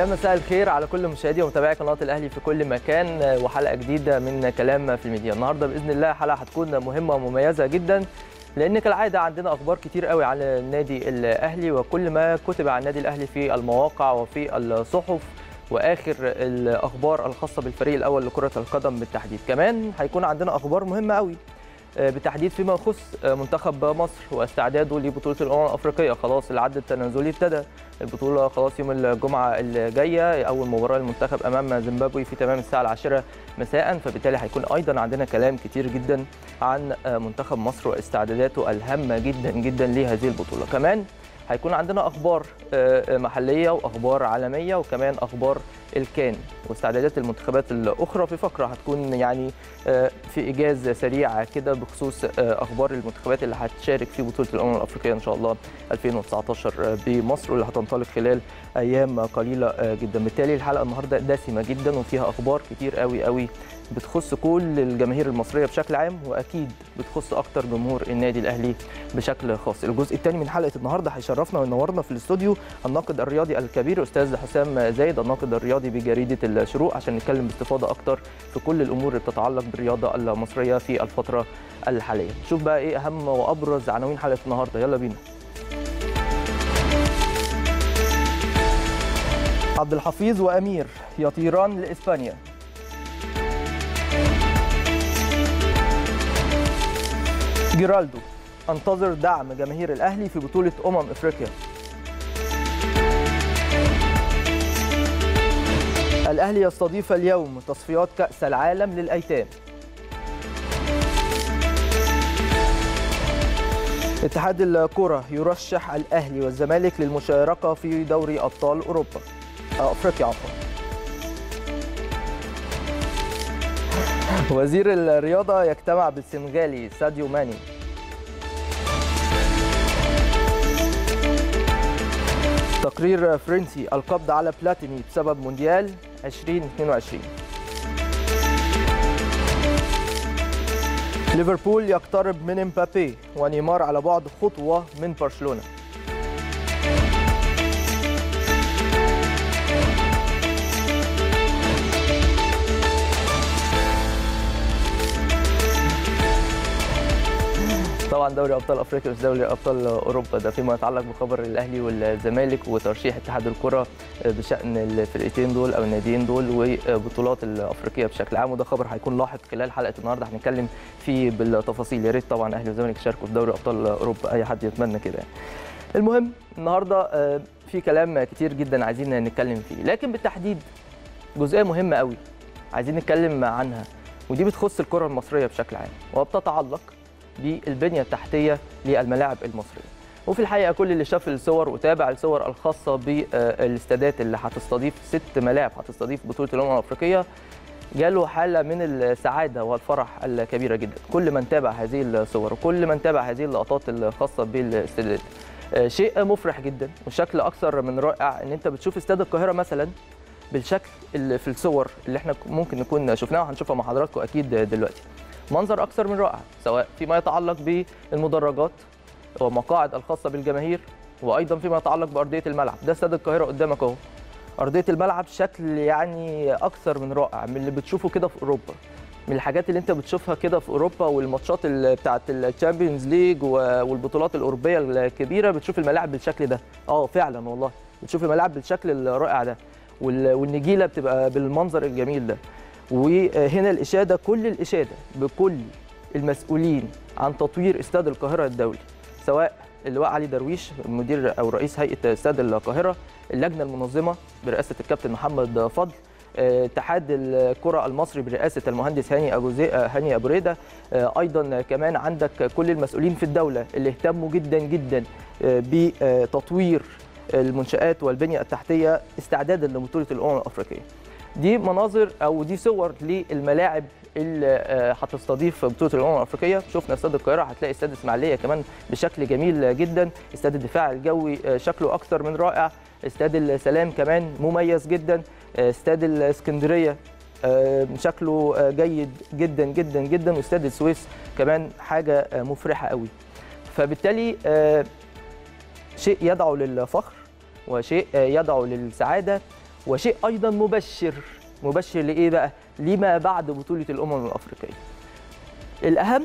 مساء الخير على كل مشاهدي ومتابعي قناه الاهلي في كل مكان وحلقه جديده من كلام في الميديا النهارده باذن الله حلقه هتكون مهمه ومميزه جدا لان كالعاده عندنا اخبار كتير قوي على النادي الاهلي وكل ما كتب عن النادي الاهلي في المواقع وفي الصحف واخر الاخبار الخاصه بالفريق الاول لكره القدم بالتحديد كمان هيكون عندنا اخبار مهمه قوي بالتحديد فيما يخص منتخب مصر واستعداده لبطوله الامم الافريقيه خلاص العد التنازلي ابتدى البطوله خلاص يوم الجمعه الجايه اول مباراه للمنتخب امام زيمبابوي في تمام الساعه العاشرة مساء فبالتالي هيكون ايضا عندنا كلام كتير جدا عن منتخب مصر واستعداداته الهامه جدا جدا لهذه البطوله كمان هيكون عندنا اخبار محليه واخبار عالميه وكمان اخبار الكان واستعدادات المنتخبات الاخرى في فقره هتكون يعني في ايجاز سريع كده بخصوص اخبار المنتخبات اللي هتشارك في بطوله الامم الافريقيه ان شاء الله 2019 بمصر واللي هتنطلق خلال ايام قليله جدا بالتالي الحلقه النهارده دسمه جدا وفيها اخبار كتير قوي قوي بتخص كل الجماهير المصريه بشكل عام واكيد بتخص اكتر جمهور النادي الاهلي بشكل خاص الجزء الثاني من حلقه النهارده هيشرفنا وينورنا في الاستوديو الناقد الرياضي الكبير استاذ حسام زايد الناقد الرياضي بجريده الشروق عشان نتكلم باستفاضه اكتر في كل الامور اللي بتتعلق بالرياضه المصريه في الفتره الحاليه شوف بقى ايه اهم وابرز عناوين حلقه النهارده يلا بينا عبد الحفيظ وامير يطيران لاسبانيا جيرالدو انتظر دعم جماهير الاهلي في بطوله امم افريقيا الاهلي يستضيف اليوم تصفيات كاس العالم للايتام اتحاد الكره يرشح الاهلي والزمالك للمشاركه في دوري ابطال اوروبا افريقيا عفوا وزير الرياضه يجتمع بالسنغالي ساديو ماني تقرير فرنسي القبض على بلاتيني بسبب مونديال 2022 ليفربول يقترب من امبابي ونيمار على بعد خطوه من برشلونه طبعا دوري ابطال افريقيا مش دوري ابطال اوروبا ده فيما يتعلق بخبر الاهلي والزمالك وترشيح اتحاد الكره بشان الفرقتين دول او الناديين دول وبطولات الافريقيه بشكل عام وده خبر هيكون لاحق خلال حلقه النهارده هنتكلم فيه بالتفاصيل يا ريت طبعا اهلي والزمالك يشاركوا في دوري ابطال اوروبا اي حد يتمنى كده يعني. المهم النهارده في كلام كتير جدا عايزين نتكلم فيه لكن بالتحديد جزئيه مهمه قوي عايزين نتكلم عنها ودي بتخص الكره المصريه بشكل عام وبتتعلق بالبنيه التحتيه للملاعب المصريه وفي الحقيقه كل اللي شاف الصور وتابع الصور الخاصه بالاستادات اللي هتستضيف ست ملاعب هتستضيف بطوله الامم الافريقيه جاله حاله من السعاده والفرح الكبيره جدا كل من تابع هذه الصور وكل من تابع هذه اللقطات الخاصه بالاستادات شيء مفرح جدا وشكل اكثر من رائع ان انت بتشوف استاد القاهره مثلا بالشكل اللي في الصور اللي احنا ممكن نكون شفناها وهنشوفها مع حضراتكم اكيد دلوقتي منظر اكثر من رائع سواء فيما يتعلق بالمدرجات والمقاعد الخاصه بالجماهير وايضا فيما يتعلق بارضيه الملعب ده استاد القاهره قدامك اهو ارضيه الملعب شكل يعني اكثر من رائع من اللي بتشوفه كده في اوروبا من الحاجات اللي انت بتشوفها كده في اوروبا والماتشات بتاعه الشامبيونز ليج والبطولات الاوروبيه الكبيره بتشوف الملاعب بالشكل ده اه فعلا والله بتشوف الملاعب بالشكل الرائع ده والنجيله بتبقى بالمنظر الجميل ده وهنا الإشادة كل الإشادة بكل المسؤولين عن تطوير استاد القاهرة الدولي سواء اللواء علي درويش مدير أو رئيس هيئة استاد القاهرة اللجنة المنظمة برئاسة الكابتن محمد فضل اتحاد الكرة المصري برئاسة المهندس هاني أبو زي... هاني أبو ريدة أيضا كمان عندك كل المسؤولين في الدولة اللي اهتموا جدا جدا بتطوير المنشآت والبنية التحتية استعدادا لبطولة الأمم الأفريقية دي مناظر او دي صور للملاعب اللي هتستضيف بطوله الامم الافريقيه شفنا استاد القاهره هتلاقي استاد اسماعيليه كمان بشكل جميل جدا استاد الدفاع الجوي شكله اكثر من رائع استاد السلام كمان مميز جدا استاد الاسكندريه شكله جيد جدا جدا جدا واستاد السويس كمان حاجه مفرحه قوي فبالتالي شيء يدعو للفخر وشيء يدعو للسعاده وشيء ايضا مبشر مبشر لايه بقى لما بعد بطوله الامم الافريقيه الاهم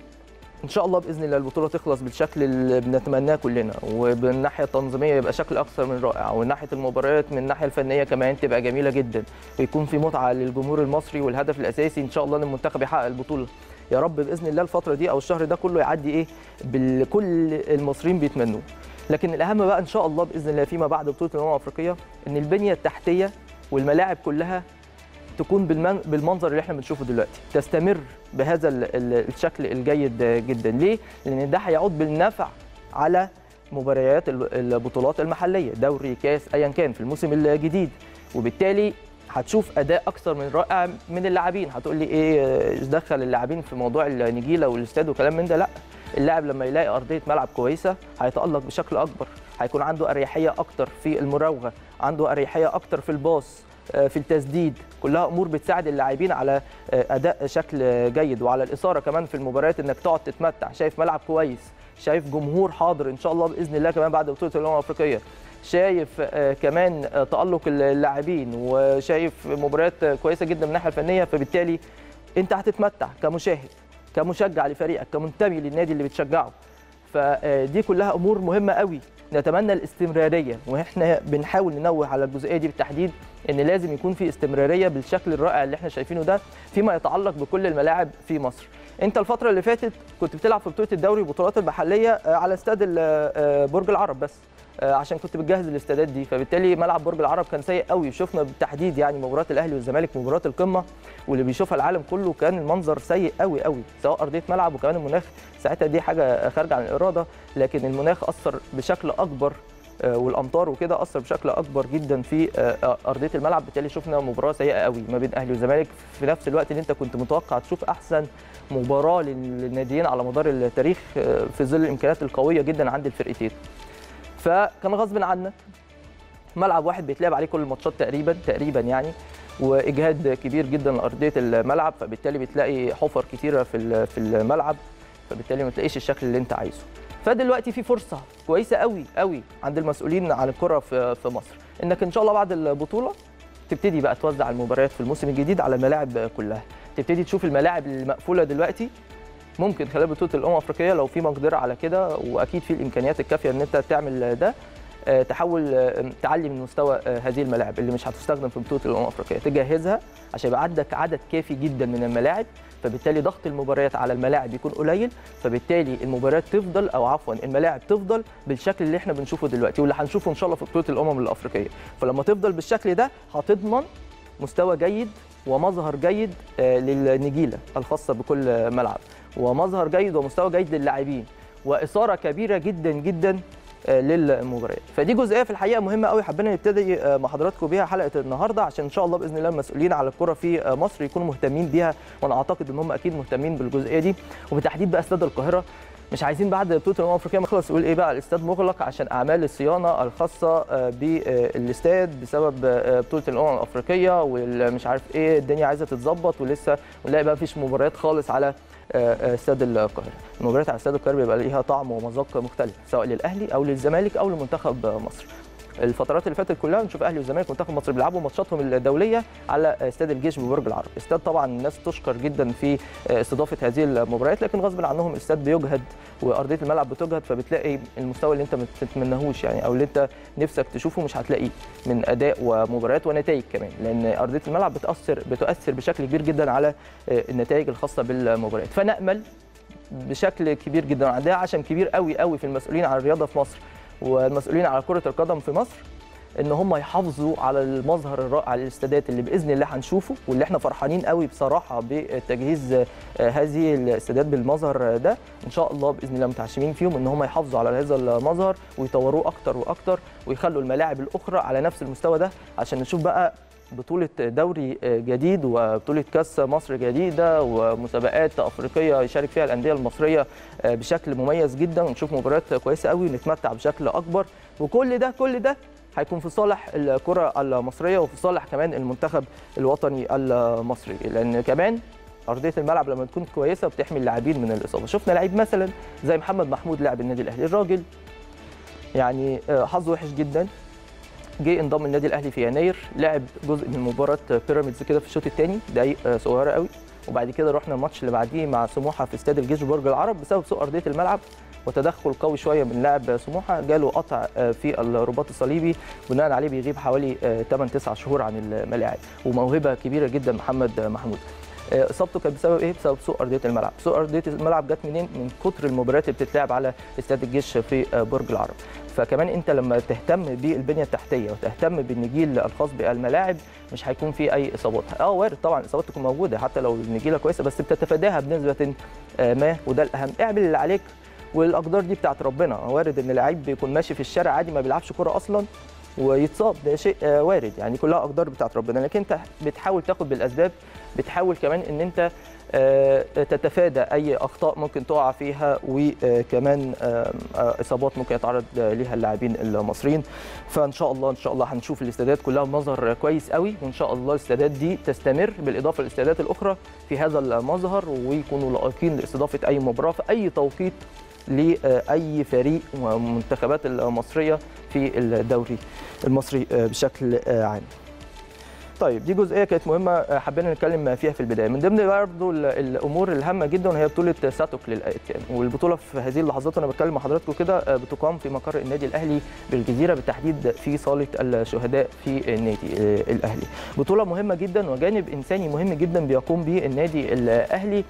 ان شاء الله باذن الله البطوله تخلص بالشكل اللي بنتمناه كلنا وبالناحيه التنظيميه يبقى شكل اكثر من رائع ومن ناحيه المباريات من الناحيه الفنيه كمان تبقى جميله جدا ويكون في متعه للجمهور المصري والهدف الاساسي ان شاء الله ان المنتخب يحقق البطوله يا رب باذن الله الفتره دي او الشهر ده كله يعدي ايه بالكل المصريين بيتمنوه لكن الاهم بقى ان شاء الله باذن الله فيما بعد بطوله الامم الافريقيه ان البنيه التحتيه والملاعب كلها تكون بالمن... بالمنظر اللي احنا بنشوفه دلوقتي تستمر بهذا ال... ال... الشكل الجيد جدا ليه لان ده هيعود بالنفع على مباريات البطولات المحليه دوري كاس ايا كان في الموسم الجديد وبالتالي هتشوف اداء اكثر من رائع من اللاعبين هتقول لي ايه دخل اللاعبين في موضوع النجيله والاستاد وكلام من ده لا اللاعب لما يلاقي ارضيه ملعب كويسه هيتالق بشكل اكبر هيكون عنده اريحيه اكتر في المراوغه عنده اريحيه اكتر في الباص في التسديد كلها امور بتساعد اللاعبين على اداء شكل جيد وعلى الاثاره كمان في المباريات انك تقعد تتمتع شايف ملعب كويس شايف جمهور حاضر ان شاء الله باذن الله كمان بعد بطوله الامم الافريقيه شايف كمان تالق اللاعبين وشايف مباريات كويسه جدا من الناحيه الفنيه فبالتالي انت هتتمتع كمشاهد كمشجع لفريقك كمنتمي للنادي اللي بتشجعه فدي كلها امور مهمه قوي نتمنى الاستمراريه واحنا بنحاول ننوه على الجزئيه دي بالتحديد ان لازم يكون في استمراريه بالشكل الرائع اللي احنا شايفينه ده فيما يتعلق بكل الملاعب في مصر انت الفتره اللي فاتت كنت بتلعب في بطوله الدوري والبطولات المحليه على استاد برج العرب بس عشان كنت بتجهز الاستادات دي فبالتالي ملعب برج العرب كان سيء قوي شفنا بالتحديد يعني مباراه الاهلي والزمالك مباراه القمه واللي بيشوفها العالم كله كان المنظر سيء قوي قوي سواء ارضيه ملعب وكمان المناخ ساعتها دي حاجه خارجه عن الاراده لكن المناخ اثر بشكل اكبر والامطار وكده اثر بشكل اكبر جدا في ارضيه الملعب بالتالي شفنا مباراه سيئه قوي ما بين اهلي والزمالك في نفس الوقت اللي انت كنت متوقع تشوف احسن مباراه للناديين على مدار التاريخ في ظل الامكانيات القويه جدا عند الفرقتين فكان غصب عنك ملعب واحد بيتلعب عليه كل الماتشات تقريبا تقريبا يعني واجهاد كبير جدا لارضيه الملعب فبالتالي بتلاقي حفر كتيره في في الملعب فبالتالي ما تلاقيش الشكل اللي انت عايزه فدلوقتي في فرصه كويسه قوي قوي عند المسؤولين عن الكره في في مصر انك ان شاء الله بعد البطوله تبتدي بقى توزع المباريات في الموسم الجديد على الملاعب كلها تبتدي تشوف الملاعب المقفوله دلوقتي ممكن خلال بطوله الامم الافريقيه لو في مقدره على كده واكيد في الامكانيات الكافيه ان انت تعمل ده تحاول تعلي من مستوى هذه الملاعب اللي مش هتستخدم في بطوله الامم الافريقيه تجهزها عشان يبقى عندك عدد كافي جدا من الملاعب فبالتالي ضغط المباريات على الملاعب يكون قليل فبالتالي المباريات تفضل او عفوا الملاعب تفضل بالشكل اللي احنا بنشوفه دلوقتي واللي هنشوفه ان شاء الله في بطوله الامم الافريقيه فلما تفضل بالشكل ده هتضمن مستوى جيد ومظهر جيد للنجيله الخاصه بكل ملعب ومظهر جيد ومستوى جيد للاعبين واثاره كبيره جدا جدا للمباريات فدي جزئيه في الحقيقه مهمه قوي حبينا نبتدي مع حضراتكم بيها حلقه النهارده عشان ان شاء الله باذن الله المسؤولين على الكره في مصر يكونوا مهتمين بيها وانا اعتقد ان هم اكيد مهتمين بالجزئيه دي وبالتحديد بقى استاد القاهره مش عايزين بعد بطوله الامم الافريقيه ما خلص يقول ايه بقى الاستاد مغلق عشان اعمال الصيانه الخاصه بالاستاد بسبب بطوله الامم الافريقيه والمش عارف ايه الدنيا عايزه تتظبط ولسه ونلاقي بقى مفيش مباريات خالص على استاد القاهره المباريات على استاد القاهره بيبقى ليها طعم ومذاق مختلف سواء للاهلي او للزمالك او لمنتخب مصر الفترات اللي فاتت كلها نشوف اهلي والزمالك منتخب مصر بيلعبوا ماتشاتهم الدوليه على استاد الجيش ببرج العرب استاد طبعا الناس تشكر جدا في استضافه هذه المباريات لكن غصب عنهم الاستاد بيجهد وارضيه الملعب بتجهد فبتلاقي المستوى اللي انت ما تتمناهوش يعني او اللي انت نفسك تشوفه مش هتلاقيه من اداء ومباريات ونتائج كمان لان ارضيه الملعب بتاثر بتؤثر بشكل كبير جدا على النتائج الخاصه بالمباريات فنامل بشكل كبير جدا عندها عشم كبير قوي قوي في المسؤولين عن الرياضه في مصر والمسؤولين على كره القدم في مصر ان هم يحافظوا على المظهر الرائع للاستادات اللي باذن الله هنشوفه واللي احنا فرحانين قوي بصراحه بتجهيز هذه الاستادات بالمظهر ده ان شاء الله باذن الله متعشمين فيهم ان هم يحافظوا على هذا المظهر ويطوروه اكتر واكتر ويخلوا الملاعب الاخرى على نفس المستوى ده عشان نشوف بقى بطولة دوري جديد وبطولة كأس مصر جديدة ومسابقات أفريقية يشارك فيها الأندية المصرية بشكل مميز جدا ونشوف مباريات كويسة قوي ونتمتع بشكل أكبر وكل ده كل ده هيكون في صالح الكرة المصرية وفي صالح كمان المنتخب الوطني المصري لأن كمان ارضيه الملعب لما تكون كويسه بتحمي اللاعبين من الاصابه شفنا لعيب مثلا زي محمد محمود لاعب النادي الاهلي الراجل يعني حظه وحش جدا جه انضم النادي الاهلي في يناير لعب جزء من مباراه بيراميدز كده في الشوط الثاني دقايق صغيره قوي وبعد كده رحنا الماتش اللي بعديه مع سموحه في استاد الجيش برج العرب بسبب سوء ارضيه الملعب وتدخل قوي شويه من لاعب سموحه جاله قطع في الرباط الصليبي بناء عليه بيغيب حوالي 8 9 شهور عن الملاعب وموهبه كبيره جدا محمد محمود اصابته كانت بسبب ايه؟ بسبب سوء ارضيه الملعب، سوء ارضيه الملعب جت منين؟ من كتر المباريات اللي بتتلعب على استاد الجيش في برج العرب. فكمان انت لما تهتم بالبنيه التحتيه وتهتم بالنجيل الخاص بالملاعب مش هيكون في اي اصابات اه وارد طبعا الاصابات تكون موجوده حتى لو النجيله كويسه بس بتتفاداها بنسبه ما وده الاهم اعمل اللي عليك والاقدار دي بتاعت ربنا وارد ان لعيب بيكون ماشي في الشارع عادي ما بيلعبش كوره اصلا ويتصاب ده شيء وارد يعني كلها اقدار بتاعت ربنا لكن انت بتحاول تاخد بالاسباب بتحاول كمان ان انت تتفادى اي اخطاء ممكن تقع فيها وكمان اصابات ممكن يتعرض ليها اللاعبين المصريين فان شاء الله ان شاء الله هنشوف الاستادات كلها بمظهر كويس قوي وان شاء الله الاستادات دي تستمر بالاضافه للاستادات الاخرى في هذا المظهر ويكونوا لائقين لاستضافه اي مباراه في اي توقيت لاي فريق والمنتخبات المصريه في الدوري المصري بشكل عام. طيب دي جزئيه كانت مهمه حبينا نتكلم فيها في البدايه من ضمن برضه الامور الهامه جدا وهي بطوله ساتوك للاتقان والبطوله في هذه اللحظات وانا بتكلم مع حضراتكم كده بتقام في مقر النادي الاهلي بالجزيره بالتحديد في صاله الشهداء في النادي الاهلي بطوله مهمه جدا وجانب انساني مهم جدا بيقوم به النادي الاهلي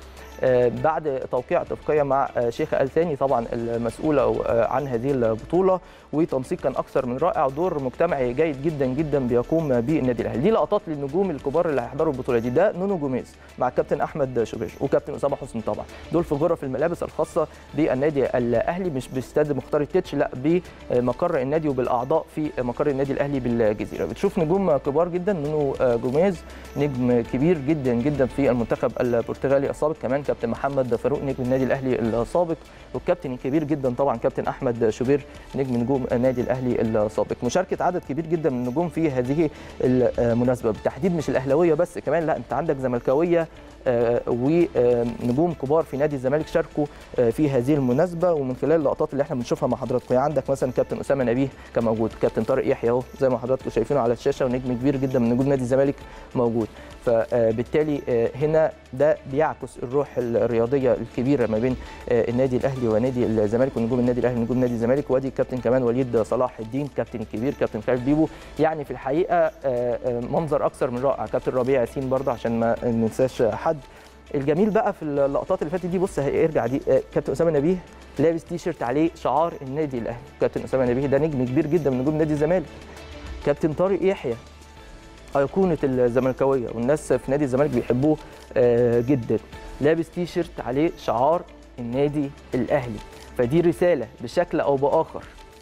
بعد توقيع اتفاقيه مع شيخ ال ثاني طبعا المسؤوله عن هذه البطوله وتنسيق كان اكثر من رائع ودور مجتمعي جيد جدا جدا بيقوم به النادي الاهلي دي لقطات للنجوم الكبار اللي هيحضروا البطوله دي ده نونو جوميز مع كابتن احمد شوبير وكابتن اسامه حسني طبعا دول في غرف الملابس الخاصه بالنادي الاهلي مش باستاد مختار التتش لا بمقر النادي وبالاعضاء في مقر النادي الاهلي بالجزيره بتشوف نجوم كبار جدا نونو جوميز نجم كبير جدا جدا في المنتخب البرتغالي السابق كمان كابتن محمد فاروق نجم النادي الاهلي السابق والكابتن الكبير جدا طبعا كابتن احمد شوبير نجم نجوم النادي الاهلي السابق مشاركه عدد كبير جدا من النجوم في هذه المناسبه بالتحديد مش الاهلاويه بس كمان لا انت عندك زملكاويه ونجوم كبار في نادي الزمالك شاركوا في هذه المناسبه ومن خلال اللقطات اللي احنا بنشوفها مع حضراتكم يعني عندك مثلا كابتن اسامه نبيه كان موجود كابتن طارق يحيى اهو زي ما حضراتكم شايفينه على الشاشه ونجم كبير جدا من نجوم نادي الزمالك موجود فبالتالي هنا ده بيعكس الروح الرياضيه الكبيره ما بين النادي الاهلي ونادي الزمالك ونجوم النادي الاهلي ونجوم نادي الزمالك وادي كابتن كمان وليد صلاح الدين كابتن الكبير كابتن خالد بيبو يعني في الحقيقه منظر اكثر من رائع كابتن ربيع ياسين برضه عشان ما ننساش حد الجميل بقى في اللقطات اللي فاتت دي بص هيرجع دي كابتن اسامه نبيه لابس تي شيرت عليه شعار النادي الاهلي كابتن اسامه نبيه ده نجم كبير جدا من نجوم نادي الزمالك كابتن طارق يحيى ايقونه الزملكاويه والناس في نادي الزمالك بيحبوه جدا لابس تي شيرت عليه شعار النادي الاهلي فدي رساله بشكل او باخر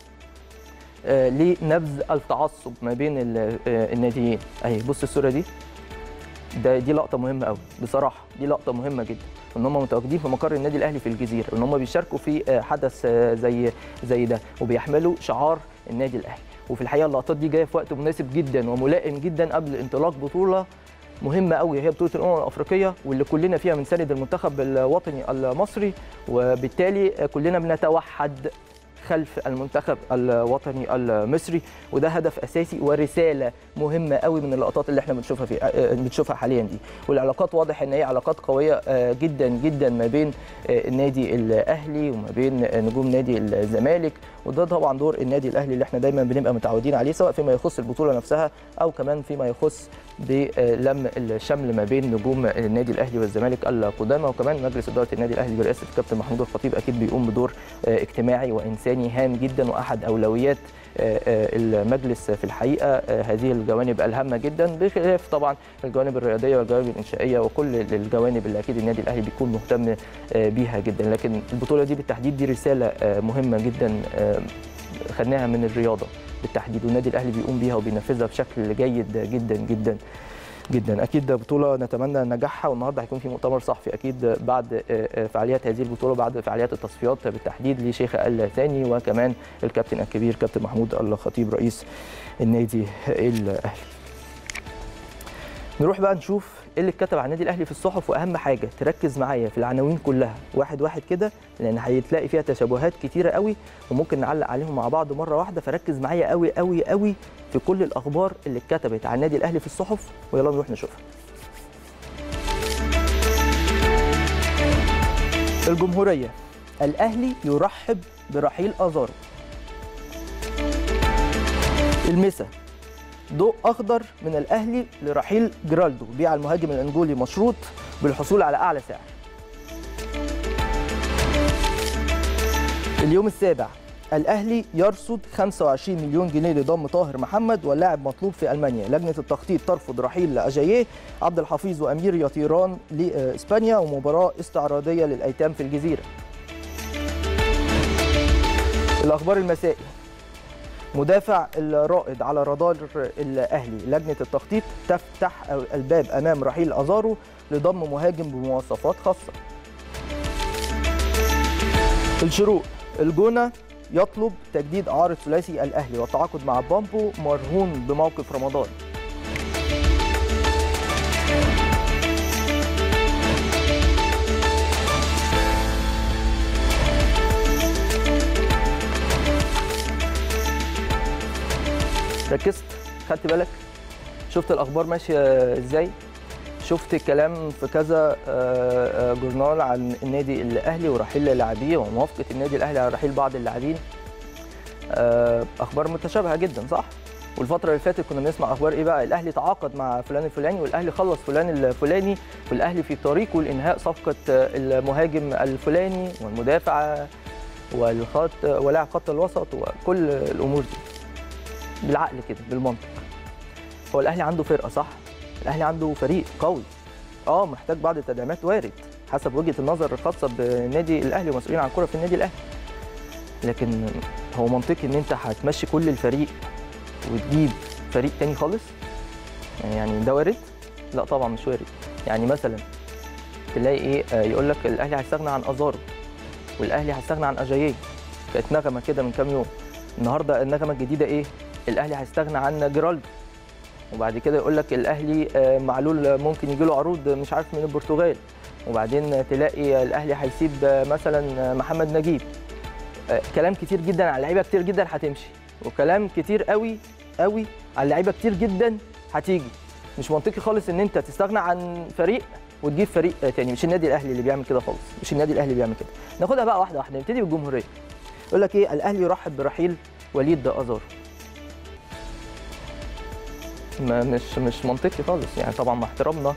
لنبذ التعصب ما بين الناديين اهي بص الصوره دي ده دي لقطه مهمه قوي بصراحه دي لقطه مهمه جدا ان هم متواجدين في مقر النادي الاهلي في الجزيره وان هم بيشاركوا في حدث زي زي ده وبيحملوا شعار النادي الاهلي وفي الحقيقه اللقطات دي جايه في وقت مناسب جدا وملائم جدا قبل انطلاق بطوله مهمه قوي هي بطوله الامم الافريقيه واللي كلنا فيها بنساند المنتخب الوطني المصري وبالتالي كلنا بنتوحد خلف المنتخب الوطني المصري وده هدف اساسي ورساله مهمه قوي من اللقطات اللي احنا بنشوفها في بنشوفها حاليا دي والعلاقات واضح ان هي علاقات قويه جدا جدا ما بين النادي الاهلي وما بين نجوم نادي الزمالك وده طبعا دور النادي الاهلي اللي احنا دايما بنبقى متعودين عليه سواء فيما يخص البطوله نفسها او كمان فيما يخص بلم الشمل ما بين نجوم النادي الاهلي والزمالك القدامى وكمان مجلس اداره النادي الاهلي برئاسه الكابتن محمود الخطيب اكيد بيقوم بدور اجتماعي وانساني هام جدا واحد اولويات المجلس في الحقيقه هذه الجوانب الهامه جدا بخلاف طبعا الجوانب الرياضيه والجوانب الانشائيه وكل الجوانب اللي اكيد النادي الاهلي بيكون مهتم بيها جدا لكن البطوله دي بالتحديد دي رساله مهمه جدا خدناها من الرياضه بالتحديد والنادي الاهلي بيقوم بيها وبينفذها بشكل جيد جدا جدا جدا اكيد بطوله نتمنى نجاحها والنهارده هيكون في مؤتمر صحفي اكيد بعد فعاليات هذه البطوله بعد فعاليات التصفيات بالتحديد لشيخ الثاني وكمان الكابتن الكبير كابتن محمود الخطيب رئيس النادي الاهلي نروح بقى نشوف ايه اللي اتكتب عن النادي الاهلي في الصحف واهم حاجه تركز معايا في العناوين كلها واحد واحد كده لان هيتلاقي فيها تشابهات كتيره قوي وممكن نعلق عليهم مع بعض مره واحده فركز معايا قوي قوي قوي في كل الاخبار اللي اتكتبت عن النادي الاهلي في الصحف ويلا نروح نشوفها الجمهوريه الاهلي يرحب برحيل ازارو المسا ضوء اخضر من الاهلي لرحيل جرالدو بيع المهاجم الانجولي مشروط بالحصول على اعلى سعر اليوم السابع الاهلي يرصد 25 مليون جنيه لضم طاهر محمد واللاعب مطلوب في المانيا لجنه التخطيط ترفض رحيل اجاييه عبد الحفيظ وامير يطيران لاسبانيا ومباراه استعراضيه للايتام في الجزيره الاخبار المسائي مدافع الرائد على رادار الاهلي لجنه التخطيط تفتح الباب امام رحيل ازارو لضم مهاجم بمواصفات خاصه الشروق الجونه يطلب تجديد اعاره ثلاثي الاهلي والتعاقد مع بامبو مرهون بموقف رمضان ركزت خدت بالك شفت الاخبار ماشيه ازاي شفت كلام في كذا جورنال عن النادي الاهلي ورحيل لاعبيه وموافقه النادي الاهلي على رحيل بعض اللاعبين اخبار متشابهه جدا صح والفتره اللي فاتت كنا بنسمع اخبار ايه بقى الاهلي تعاقد مع فلان الفلاني والاهلي خلص فلان الفلاني والاهلي في طريقه لانهاء صفقه المهاجم الفلاني والمدافع والخط ولاعب خط الوسط وكل الامور دي بالعقل كده بالمنطق هو الاهلي عنده فرقه صح الاهلي عنده فريق قوي اه محتاج بعض التدعيمات وارد حسب وجهه النظر الخاصه بالنادي الاهلي ومسؤولين عن الكره في النادي الاهلي لكن هو منطقي ان انت هتمشي كل الفريق وتجيب فريق تاني خالص يعني ده وارد لا طبعا مش وارد يعني مثلا تلاقي ايه يقول لك الاهلي هيستغنى عن ازارو والاهلي هيستغنى عن اجاييه كانت نغمه كده من كام يوم النهارده النغمه الجديده ايه الاهلي هيستغنى عن جيرالدو وبعد كده يقول لك الاهلي معلول ممكن يجي له عروض مش عارف من البرتغال وبعدين تلاقي الاهلي هيسيب مثلا محمد نجيب كلام كتير جدا على لعيبه كتير جدا هتمشي وكلام كتير قوي قوي على لعيبه كتير جدا هتيجي مش منطقي خالص ان انت تستغنى عن فريق وتجيب فريق تاني مش النادي الاهلي اللي بيعمل كده خالص مش النادي الاهلي اللي بيعمل كده ناخدها بقى واحده واحده نبتدي بالجمهوريه يقول لك ايه الاهلي يرحب برحيل وليد ازار ما مش مش منطقي خالص يعني طبعا مع احترامنا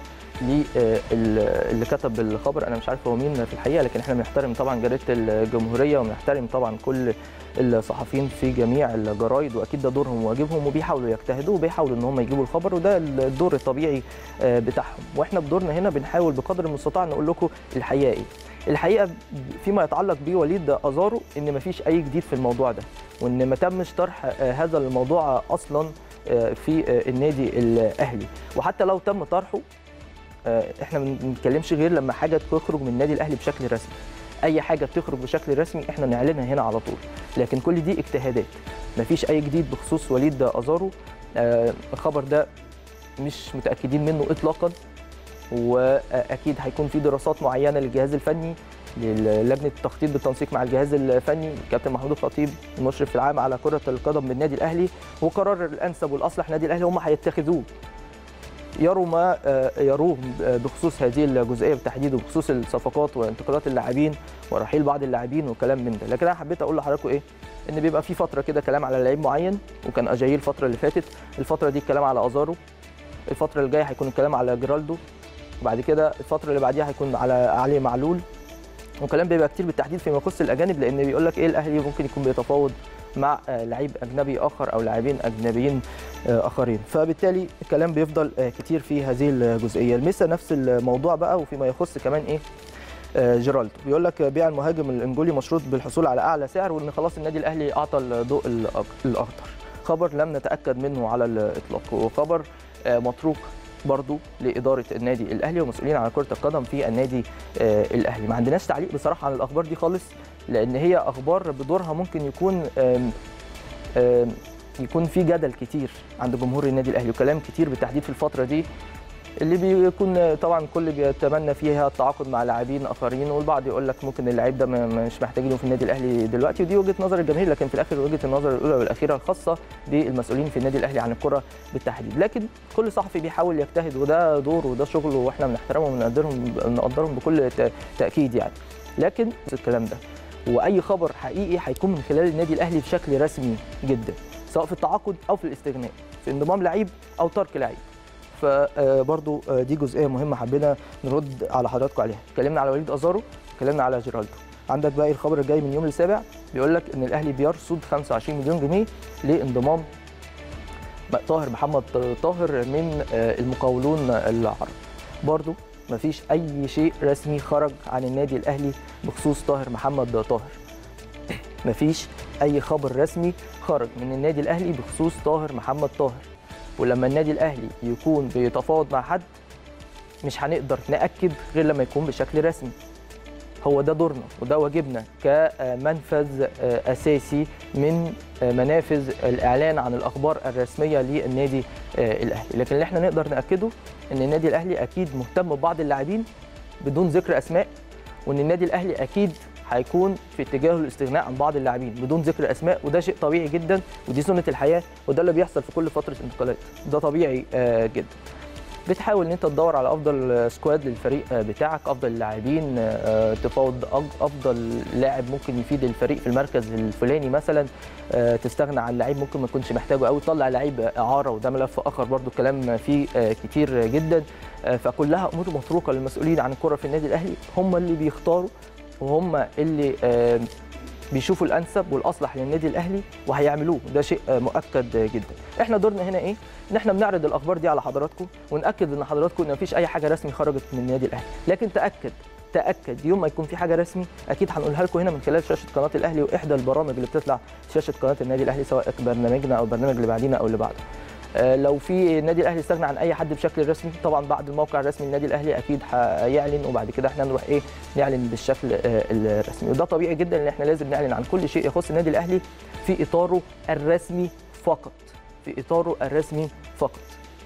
اللي كتب الخبر انا مش عارف هو مين في الحقيقه لكن احنا بنحترم طبعا جريده الجمهوريه وبنحترم طبعا كل الصحفيين في جميع الجرايد واكيد ده دورهم وواجبهم وبيحاولوا يجتهدوا وبيحاولوا ان هم يجيبوا الخبر وده الدور الطبيعي بتاعهم واحنا بدورنا هنا بنحاول بقدر المستطاع نقول لكم الحقيقه ايه الحقيقه فيما يتعلق بوليد ازارو ان مفيش اي جديد في الموضوع ده وان ما تمش طرح هذا الموضوع اصلا في النادي الاهلي وحتى لو تم طرحه احنا ما بنتكلمش غير لما حاجه تخرج من النادي الاهلي بشكل رسمي اي حاجه بتخرج بشكل رسمي احنا نعلنها هنا على طول لكن كل دي اجتهادات مفيش اي جديد بخصوص وليد ازارو الخبر ده مش متاكدين منه اطلاقا واكيد هيكون في دراسات معينه للجهاز الفني للجنه التخطيط بالتنسيق مع الجهاز الفني الكابتن محمود الخطيب المشرف العام على كره القدم بالنادي الاهلي وقرار الانسب والاصلح للنادي الاهلي هم هيتخذوه يروا ما يروه بخصوص هذه الجزئيه بالتحديد وبخصوص الصفقات وانتقالات اللاعبين ورحيل بعض اللاعبين وكلام من ده لكن انا حبيت اقول لحضراتكم ايه ان بيبقى في فتره كده كلام على لعيب معين وكان اجاييه الفتره اللي فاتت الفتره دي الكلام على ازارو الفتره اللي جايه هيكون الكلام على جيرالدو وبعد كده الفتره اللي بعديها هيكون على علي معلول وكلام بيبقى كتير بالتحديد فيما يخص الاجانب لان بيقول لك ايه الاهلي ممكن يكون بيتفاوض مع لعيب اجنبي اخر او لاعبين اجنبيين اخرين فبالتالي الكلام بيفضل كتير في هذه الجزئيه المسا نفس الموضوع بقى وفيما يخص كمان ايه جيرالدو بيقول لك بيع المهاجم الانجولي مشروط بالحصول على اعلى سعر وان خلاص النادي الاهلي اعطى الضوء الاخضر خبر لم نتاكد منه على الاطلاق وخبر متروك برضو لاداره النادي الاهلي ومسؤولين عن كره القدم في النادي الاهلي ما عندناش تعليق بصراحه عن الاخبار دي خالص لان هي اخبار بدورها ممكن يكون آم آم يكون في جدل كتير عند جمهور النادي الاهلي وكلام كتير بالتحديد في الفتره دي اللي بيكون طبعا كل بيتمنى فيها التعاقد مع لاعبين اخرين والبعض يقول لك ممكن اللعيب ده مش محتاجينه في النادي الاهلي دلوقتي ودي وجهه نظر الجماهير لكن في الاخر وجهه النظر الاولى والاخيره الخاصه بالمسؤولين في النادي الاهلي عن الكره بالتحديد لكن كل صحفي بيحاول يجتهد وده دوره وده شغله واحنا بنحترمهم ونقدرهم نقدرهم بكل تاكيد يعني لكن الكلام ده واي خبر حقيقي هيكون من خلال النادي الاهلي بشكل رسمي جدا سواء في التعاقد او في الاستغناء في انضمام لعيب او ترك لعيب فبرضو دي جزئيه مهمه حبينا نرد على حضراتكم عليها اتكلمنا على وليد ازارو اتكلمنا على جيرالدو عندك باقي الخبر الجاي من يوم السابع بيقول لك ان الاهلي بيرصد 25 مليون جنيه لانضمام طاهر محمد طاهر من المقاولون العرب برضو مفيش اي شيء رسمي خرج عن النادي الاهلي بخصوص طاهر محمد طاهر مفيش اي خبر رسمي خرج من النادي الاهلي بخصوص طاهر محمد طاهر ولما النادي الاهلي يكون بيتفاوض مع حد مش هنقدر ناكد غير لما يكون بشكل رسمي هو ده دورنا وده واجبنا كمنفذ اساسي من منافذ الاعلان عن الاخبار الرسميه للنادي الاهلي لكن اللي احنا نقدر ناكده ان النادي الاهلي اكيد مهتم ببعض اللاعبين بدون ذكر اسماء وان النادي الاهلي اكيد هيكون في اتجاه الاستغناء عن بعض اللاعبين بدون ذكر اسماء وده شيء طبيعي جدا ودي سنه الحياه وده اللي بيحصل في كل فتره انتقالات ده طبيعي جدا بتحاول ان انت تدور على افضل سكواد للفريق بتاعك افضل اللاعبين تفاوض افضل لاعب ممكن يفيد الفريق في المركز الفلاني مثلا تستغنى عن لعيب ممكن ما تكونش محتاجه قوي تطلع لعيب اعاره وده ملف اخر برضو الكلام فيه كتير جدا فكلها امور متروكه للمسؤولين عن الكره في النادي الاهلي هم اللي بيختاروا وهم اللي بيشوفوا الانسب والاصلح للنادي الاهلي وهيعملوه ده شيء مؤكد جدا احنا دورنا هنا ايه ان احنا بنعرض الاخبار دي على حضراتكم وناكد ان حضراتكم ان مفيش اي حاجه رسمي خرجت من النادي الاهلي لكن تاكد تاكد يوم ما يكون في حاجه رسمي اكيد هنقولها لكم هنا من خلال شاشه قناه الاهلي واحدى البرامج اللي بتطلع شاشه قناه النادي الاهلي سواء برنامجنا او البرنامج اللي بعدينا او اللي بعده لو في النادي الاهلي استغنى عن اي حد بشكل رسمي طبعا بعد الموقع الرسمي للنادي الاهلي اكيد هيعلن وبعد كده احنا نروح ايه نعلن بالشكل الرسمي وده طبيعي جدا ان احنا لازم نعلن عن كل شيء يخص النادي الاهلي في اطاره الرسمي فقط في اطاره الرسمي فقط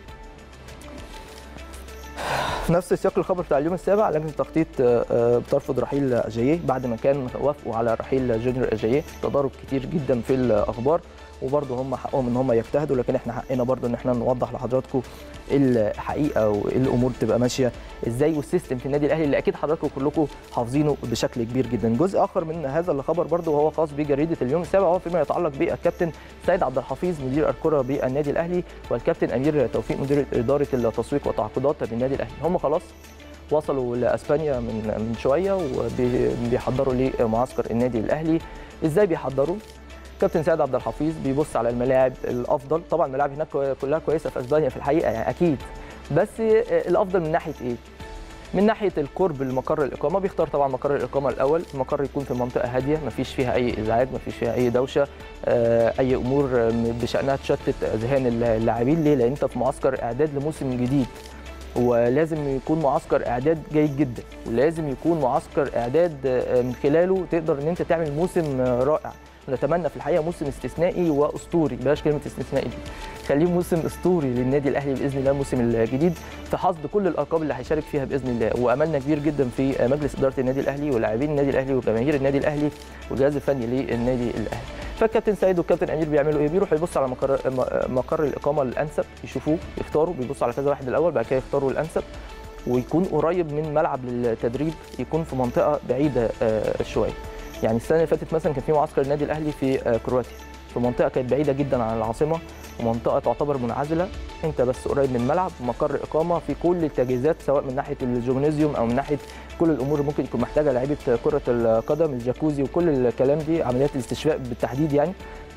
في نفس سياق الخبر بتاع اليوم السابع لجنه التخطيط بترفض رحيل اجاييه بعد ما كان وافقوا على رحيل جونيور اجاييه تضارب كتير جدا في الاخبار وبرضه هم حقهم ان هم يجتهدوا لكن احنا حقنا برضه ان احنا نوضح لحضراتكم الحقيقه والامور تبقى ماشيه ازاي والسيستم في النادي الاهلي اللي اكيد حضراتكم كلكم حافظينه بشكل كبير جدا جزء اخر من هذا الخبر برضه وهو خاص بجريده اليوم السابع وهو فيما يتعلق بالكابتن سيد عبد الحفيظ مدير الكره بالنادي الاهلي والكابتن امير توفيق مدير اداره التسويق والتعاقدات بالنادي الاهلي هم خلاص وصلوا لاسبانيا من من شويه وبيحضروا لمعسكر النادي الاهلي ازاي بيحضروا كابتن سيد عبد الحفيظ بيبص على الملاعب الافضل طبعا الملاعب هناك كلها كويسه في اسبانيا في الحقيقه يعني اكيد بس الافضل من ناحيه ايه من ناحيه القرب لمقر الاقامه بيختار طبعا مقر الاقامه الاول المقر يكون في منطقه هاديه ما فيش فيها اي ازعاج ما فيش فيها اي دوشه اي امور بشانها تشتت اذهان اللاعبين ليه لان انت في معسكر اعداد لموسم جديد ولازم يكون معسكر اعداد جيد جدا ولازم يكون معسكر اعداد من خلاله تقدر ان انت تعمل موسم رائع نتمنى في الحقيقه موسم استثنائي واسطوري بلاش كلمه استثنائي دي خليه موسم اسطوري للنادي الاهلي باذن الله الموسم الجديد في حصد كل الالقاب اللي هيشارك فيها باذن الله واملنا كبير جدا في مجلس اداره النادي الاهلي ولاعبين النادي الاهلي وجماهير النادي الاهلي والجهاز الفني للنادي الاهلي فالكابتن سيد والكابتن امير بيعملوا ايه بيروحوا يبصوا على مقر مقر الاقامه الانسب يشوفوه يختاروا بيبصوا على كذا واحد الاول بعد كده يختاروا الانسب ويكون قريب من ملعب للتدريب يكون في منطقه بعيده شويه يعني السنه اللي فاتت مثلا كان في معسكر النادي الاهلي في كرواتيا في منطقه كانت بعيده جدا عن العاصمه ومنطقه تعتبر منعزله انت بس قريب من الملعب مقر اقامه في كل التجهيزات سواء من ناحيه الجيمنازيوم او من ناحيه كل الامور اللي ممكن يكون محتاجها لعيبه كره القدم الجاكوزي وكل الكلام دي عمليات الاستشفاء بالتحديد يعني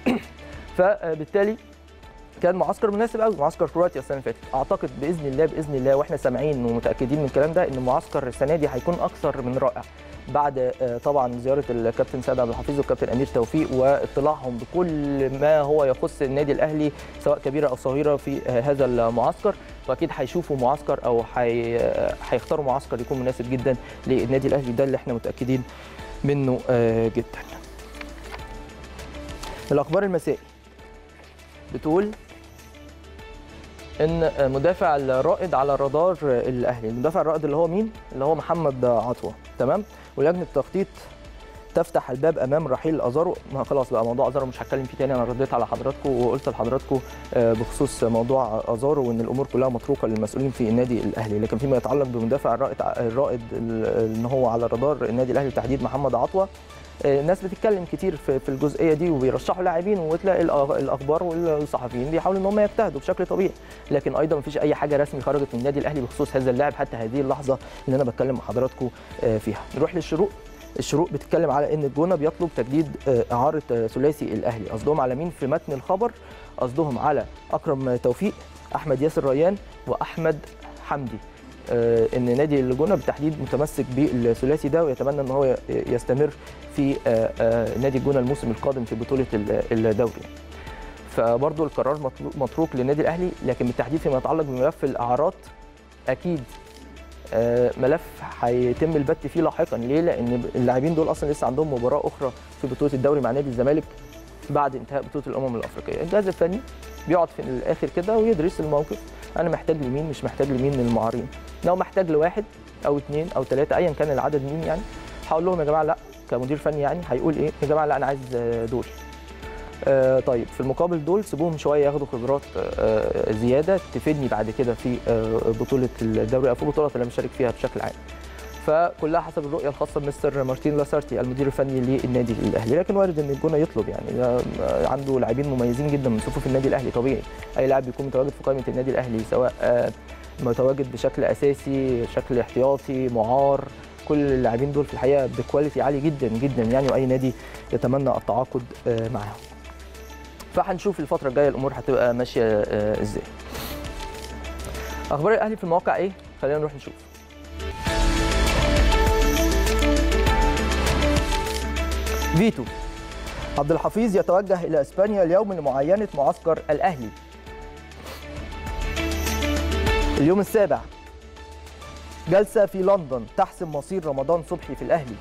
فبالتالي كان معسكر مناسب قوي معسكر كرواتيا السنه اللي فاتت اعتقد باذن الله باذن الله واحنا سامعين ومتاكدين من الكلام ده ان معسكر السنه دي هيكون اكثر من رائع بعد طبعا زياره الكابتن سيد عبد الحفيظ والكابتن امير توفيق واطلاعهم بكل ما هو يخص النادي الاهلي سواء كبيره او صغيره في هذا المعسكر واكيد هيشوفوا معسكر او هيختاروا معسكر يكون مناسب جدا للنادي الاهلي ده اللي احنا متاكدين منه جدا. الاخبار المسائي بتقول ان مدافع الرائد على رادار الاهلي المدافع الرائد اللي هو مين اللي هو محمد عطوه تمام ولجنه التخطيط تفتح الباب امام رحيل ازارو ما خلاص بقى موضوع ازارو مش هتكلم فيه تاني انا رديت على حضراتكم وقلت لحضراتكم بخصوص موضوع ازارو وان الامور كلها متروكه للمسؤولين في النادي الاهلي لكن فيما يتعلق بمدافع الرائد الرائد ان هو على رادار النادي الاهلي تحديد محمد عطوه الناس بتتكلم كتير في في الجزئيه دي وبيرشحوا لاعبين وتلاقي الاخبار والصحفيين بيحاولوا ان هم يجتهدوا بشكل طبيعي لكن ايضا مفيش اي حاجه رسمي خرجت من النادي الاهلي بخصوص هذا اللاعب حتى هذه اللحظه اللي انا بتكلم مع حضراتكم فيها نروح للشروق الشروق بتتكلم على ان الجونه بيطلب تجديد اعاره ثلاثي الاهلي قصدهم على مين في متن الخبر قصدهم على اكرم توفيق احمد ياسر ريان واحمد حمدي ان نادي الجونه بالتحديد متمسك بالثلاثي ده ويتمنى ان هو يستمر في نادي الجونه الموسم القادم في بطوله الدوري فبرضه القرار متروك للنادي الاهلي لكن بالتحديد فيما يتعلق بملف الاعارات اكيد ملف هيتم البت فيه لاحقا ليه؟ لان اللاعبين دول اصلا لسه عندهم مباراه اخرى في بطوله الدوري مع نادي الزمالك بعد انتهاء بطوله الامم الافريقيه، الجهاز الفني بيقعد في الاخر كده ويدرس الموقف انا محتاج لمين مش محتاج لمين من المعارين لو محتاج لواحد او اثنين او ثلاثه ايا كان العدد مين يعني هقول لهم يا جماعه لا كمدير فني يعني هيقول ايه يا جماعه لا انا عايز دول آه طيب في المقابل دول سيبوهم شويه ياخدوا خبرات آه زياده تفيدني بعد كده في آه بطوله الدوري او في البطولات اللي بشارك فيها بشكل عام فكلها حسب الرؤيه الخاصه بمستر مارتين لاسارتي المدير الفني للنادي الاهلي لكن وارد ان الجونه يطلب يعني عنده لاعبين مميزين جدا من صفوف النادي الاهلي طبيعي اي لاعب بيكون متواجد في قائمه النادي الاهلي سواء متواجد بشكل اساسي شكل احتياطي معار كل اللاعبين دول في الحقيقه بكواليتي عالي جدا جدا يعني واي نادي يتمنى التعاقد معاهم فهنشوف الفتره الجايه الامور هتبقى ماشيه ازاي اخبار الاهلي في المواقع ايه خلينا نروح نشوف فيتو عبد الحفيظ يتوجه الى اسبانيا اليوم لمعاينه معسكر الاهلي اليوم السابع جلسه في لندن تحسم مصير رمضان صبحي في الاهلي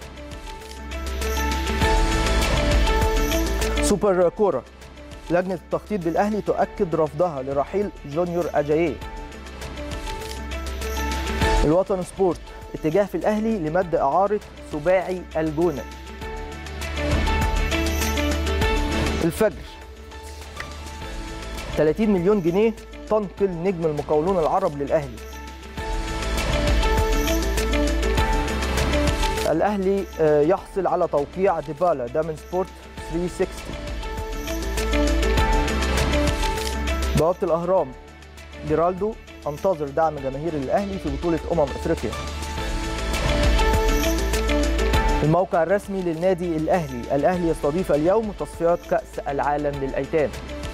سوبر كوره لجنه التخطيط بالاهلي تؤكد رفضها لرحيل جونيور اجاييه الوطن سبورت اتجاه في الاهلي لمد اعاره سباعي الجونه الفجر 30 مليون جنيه تنقل نجم المقاولون العرب للاهلي الاهلي يحصل على توقيع ديبالا ده من سبورت 360 بوابه الاهرام جيرالدو انتظر دعم جماهير الاهلي في بطوله امم افريقيا الموقع الرسمي للنادي الاهلي الاهلي يستضيف اليوم تصفيات كاس العالم للايتام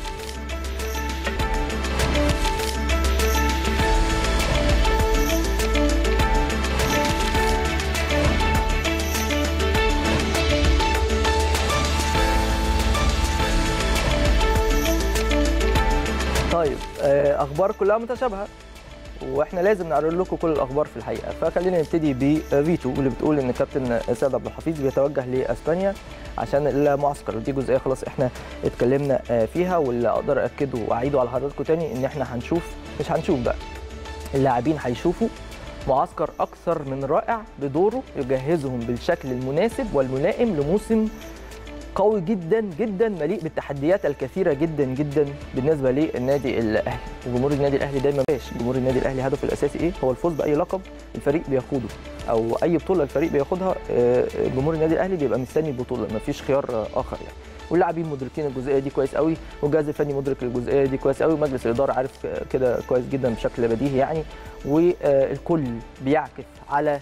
طيب اخبار كلها متشابهه واحنا لازم نعرض لكم كل الاخبار في الحقيقه فخلينا نبتدي بفيتو اللي بتقول ان الكابتن سيد عبد الحفيظ بيتوجه لاسبانيا عشان المعسكر ودي جزئيه خلاص احنا اتكلمنا فيها واللي اقدر اكده واعيده على حضراتكم تاني ان احنا هنشوف مش هنشوف بقى اللاعبين هيشوفوا معسكر اكثر من رائع بدوره يجهزهم بالشكل المناسب والملائم لموسم قوي جدا جدا مليء بالتحديات الكثيره جدا جدا بالنسبه للنادي الاهلي وجمهور النادي الاهلي دايما باش جمهور النادي الاهلي هدفه الاساسي ايه هو الفوز باي لقب الفريق بياخده او اي بطوله الفريق بياخدها جمهور النادي الاهلي بيبقى مستني البطوله ما فيش خيار اخر يعني واللاعبين مدركين الجزئيه دي كويس قوي والجهاز الفني مدرك الجزئيه دي كويس قوي ومجلس الاداره عارف كده كويس جدا بشكل بديهي يعني والكل بيعكف على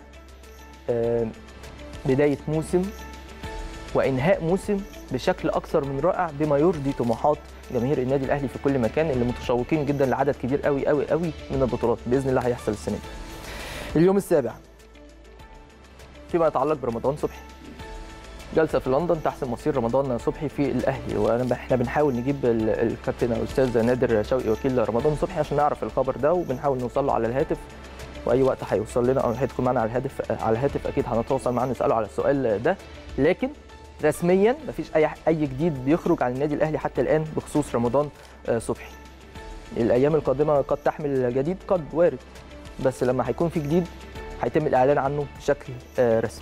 بدايه موسم وانهاء موسم بشكل اكثر من رائع بما يرضي طموحات جماهير النادي الاهلي في كل مكان اللي متشوقين جدا لعدد كبير قوي قوي قوي من البطولات باذن الله هيحصل السنه دي. اليوم السابع فيما يتعلق برمضان صبحي جلسه في لندن تحسم مصير رمضان صبحي في الاهلي وانا احنا بنحاول نجيب الكابتن الاستاذ نادر شوقي وكيل رمضان صبحي عشان نعرف الخبر ده وبنحاول نوصل له على الهاتف واي وقت هيوصل لنا او هيدخل معنا على الهاتف على الهاتف اكيد هنتواصل معاه نساله على السؤال ده لكن رسميا مفيش اي اي جديد بيخرج عن النادي الاهلي حتى الان بخصوص رمضان صبحي الايام القادمه قد تحمل جديد قد وارد بس لما هيكون في جديد هيتم الاعلان عنه بشكل آه، رسمي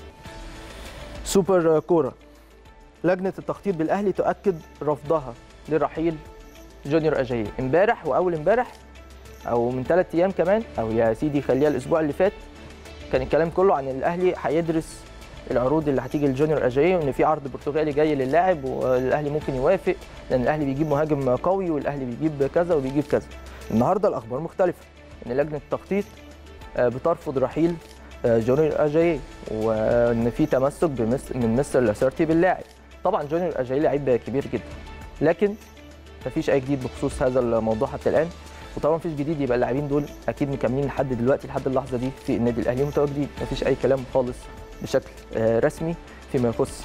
سوبر كوره لجنه التخطيط بالاهلي تؤكد رفضها لرحيل جونيور اجاييه امبارح واول امبارح او من ثلاث ايام كمان او يا سيدي خليها الاسبوع اللي فات كان الكلام كله عن ان الاهلي هيدرس العروض اللي هتيجي لجونيور اجاييه وان في عرض برتغالي جاي للاعب والاهلي ممكن يوافق لان الاهلي بيجيب مهاجم قوي والاهلي بيجيب كذا وبيجيب كذا النهارده الاخبار مختلفه ان لجنه التخطيط آه، بترفض رحيل آه، جونيور اجاييه وان في تمسك بمس- من مستر لاسارتي باللاعب طبعا جونيور اجاييه لعيب كبير جدا لكن مفيش اي جديد بخصوص هذا الموضوع حتى الان وطبعا مفيش جديد يبقى اللاعبين دول اكيد مكملين لحد دلوقتي لحد اللحظه دي في النادي الاهلي متواجدين مفيش اي كلام خالص بشكل آه، رسمي فيما يخص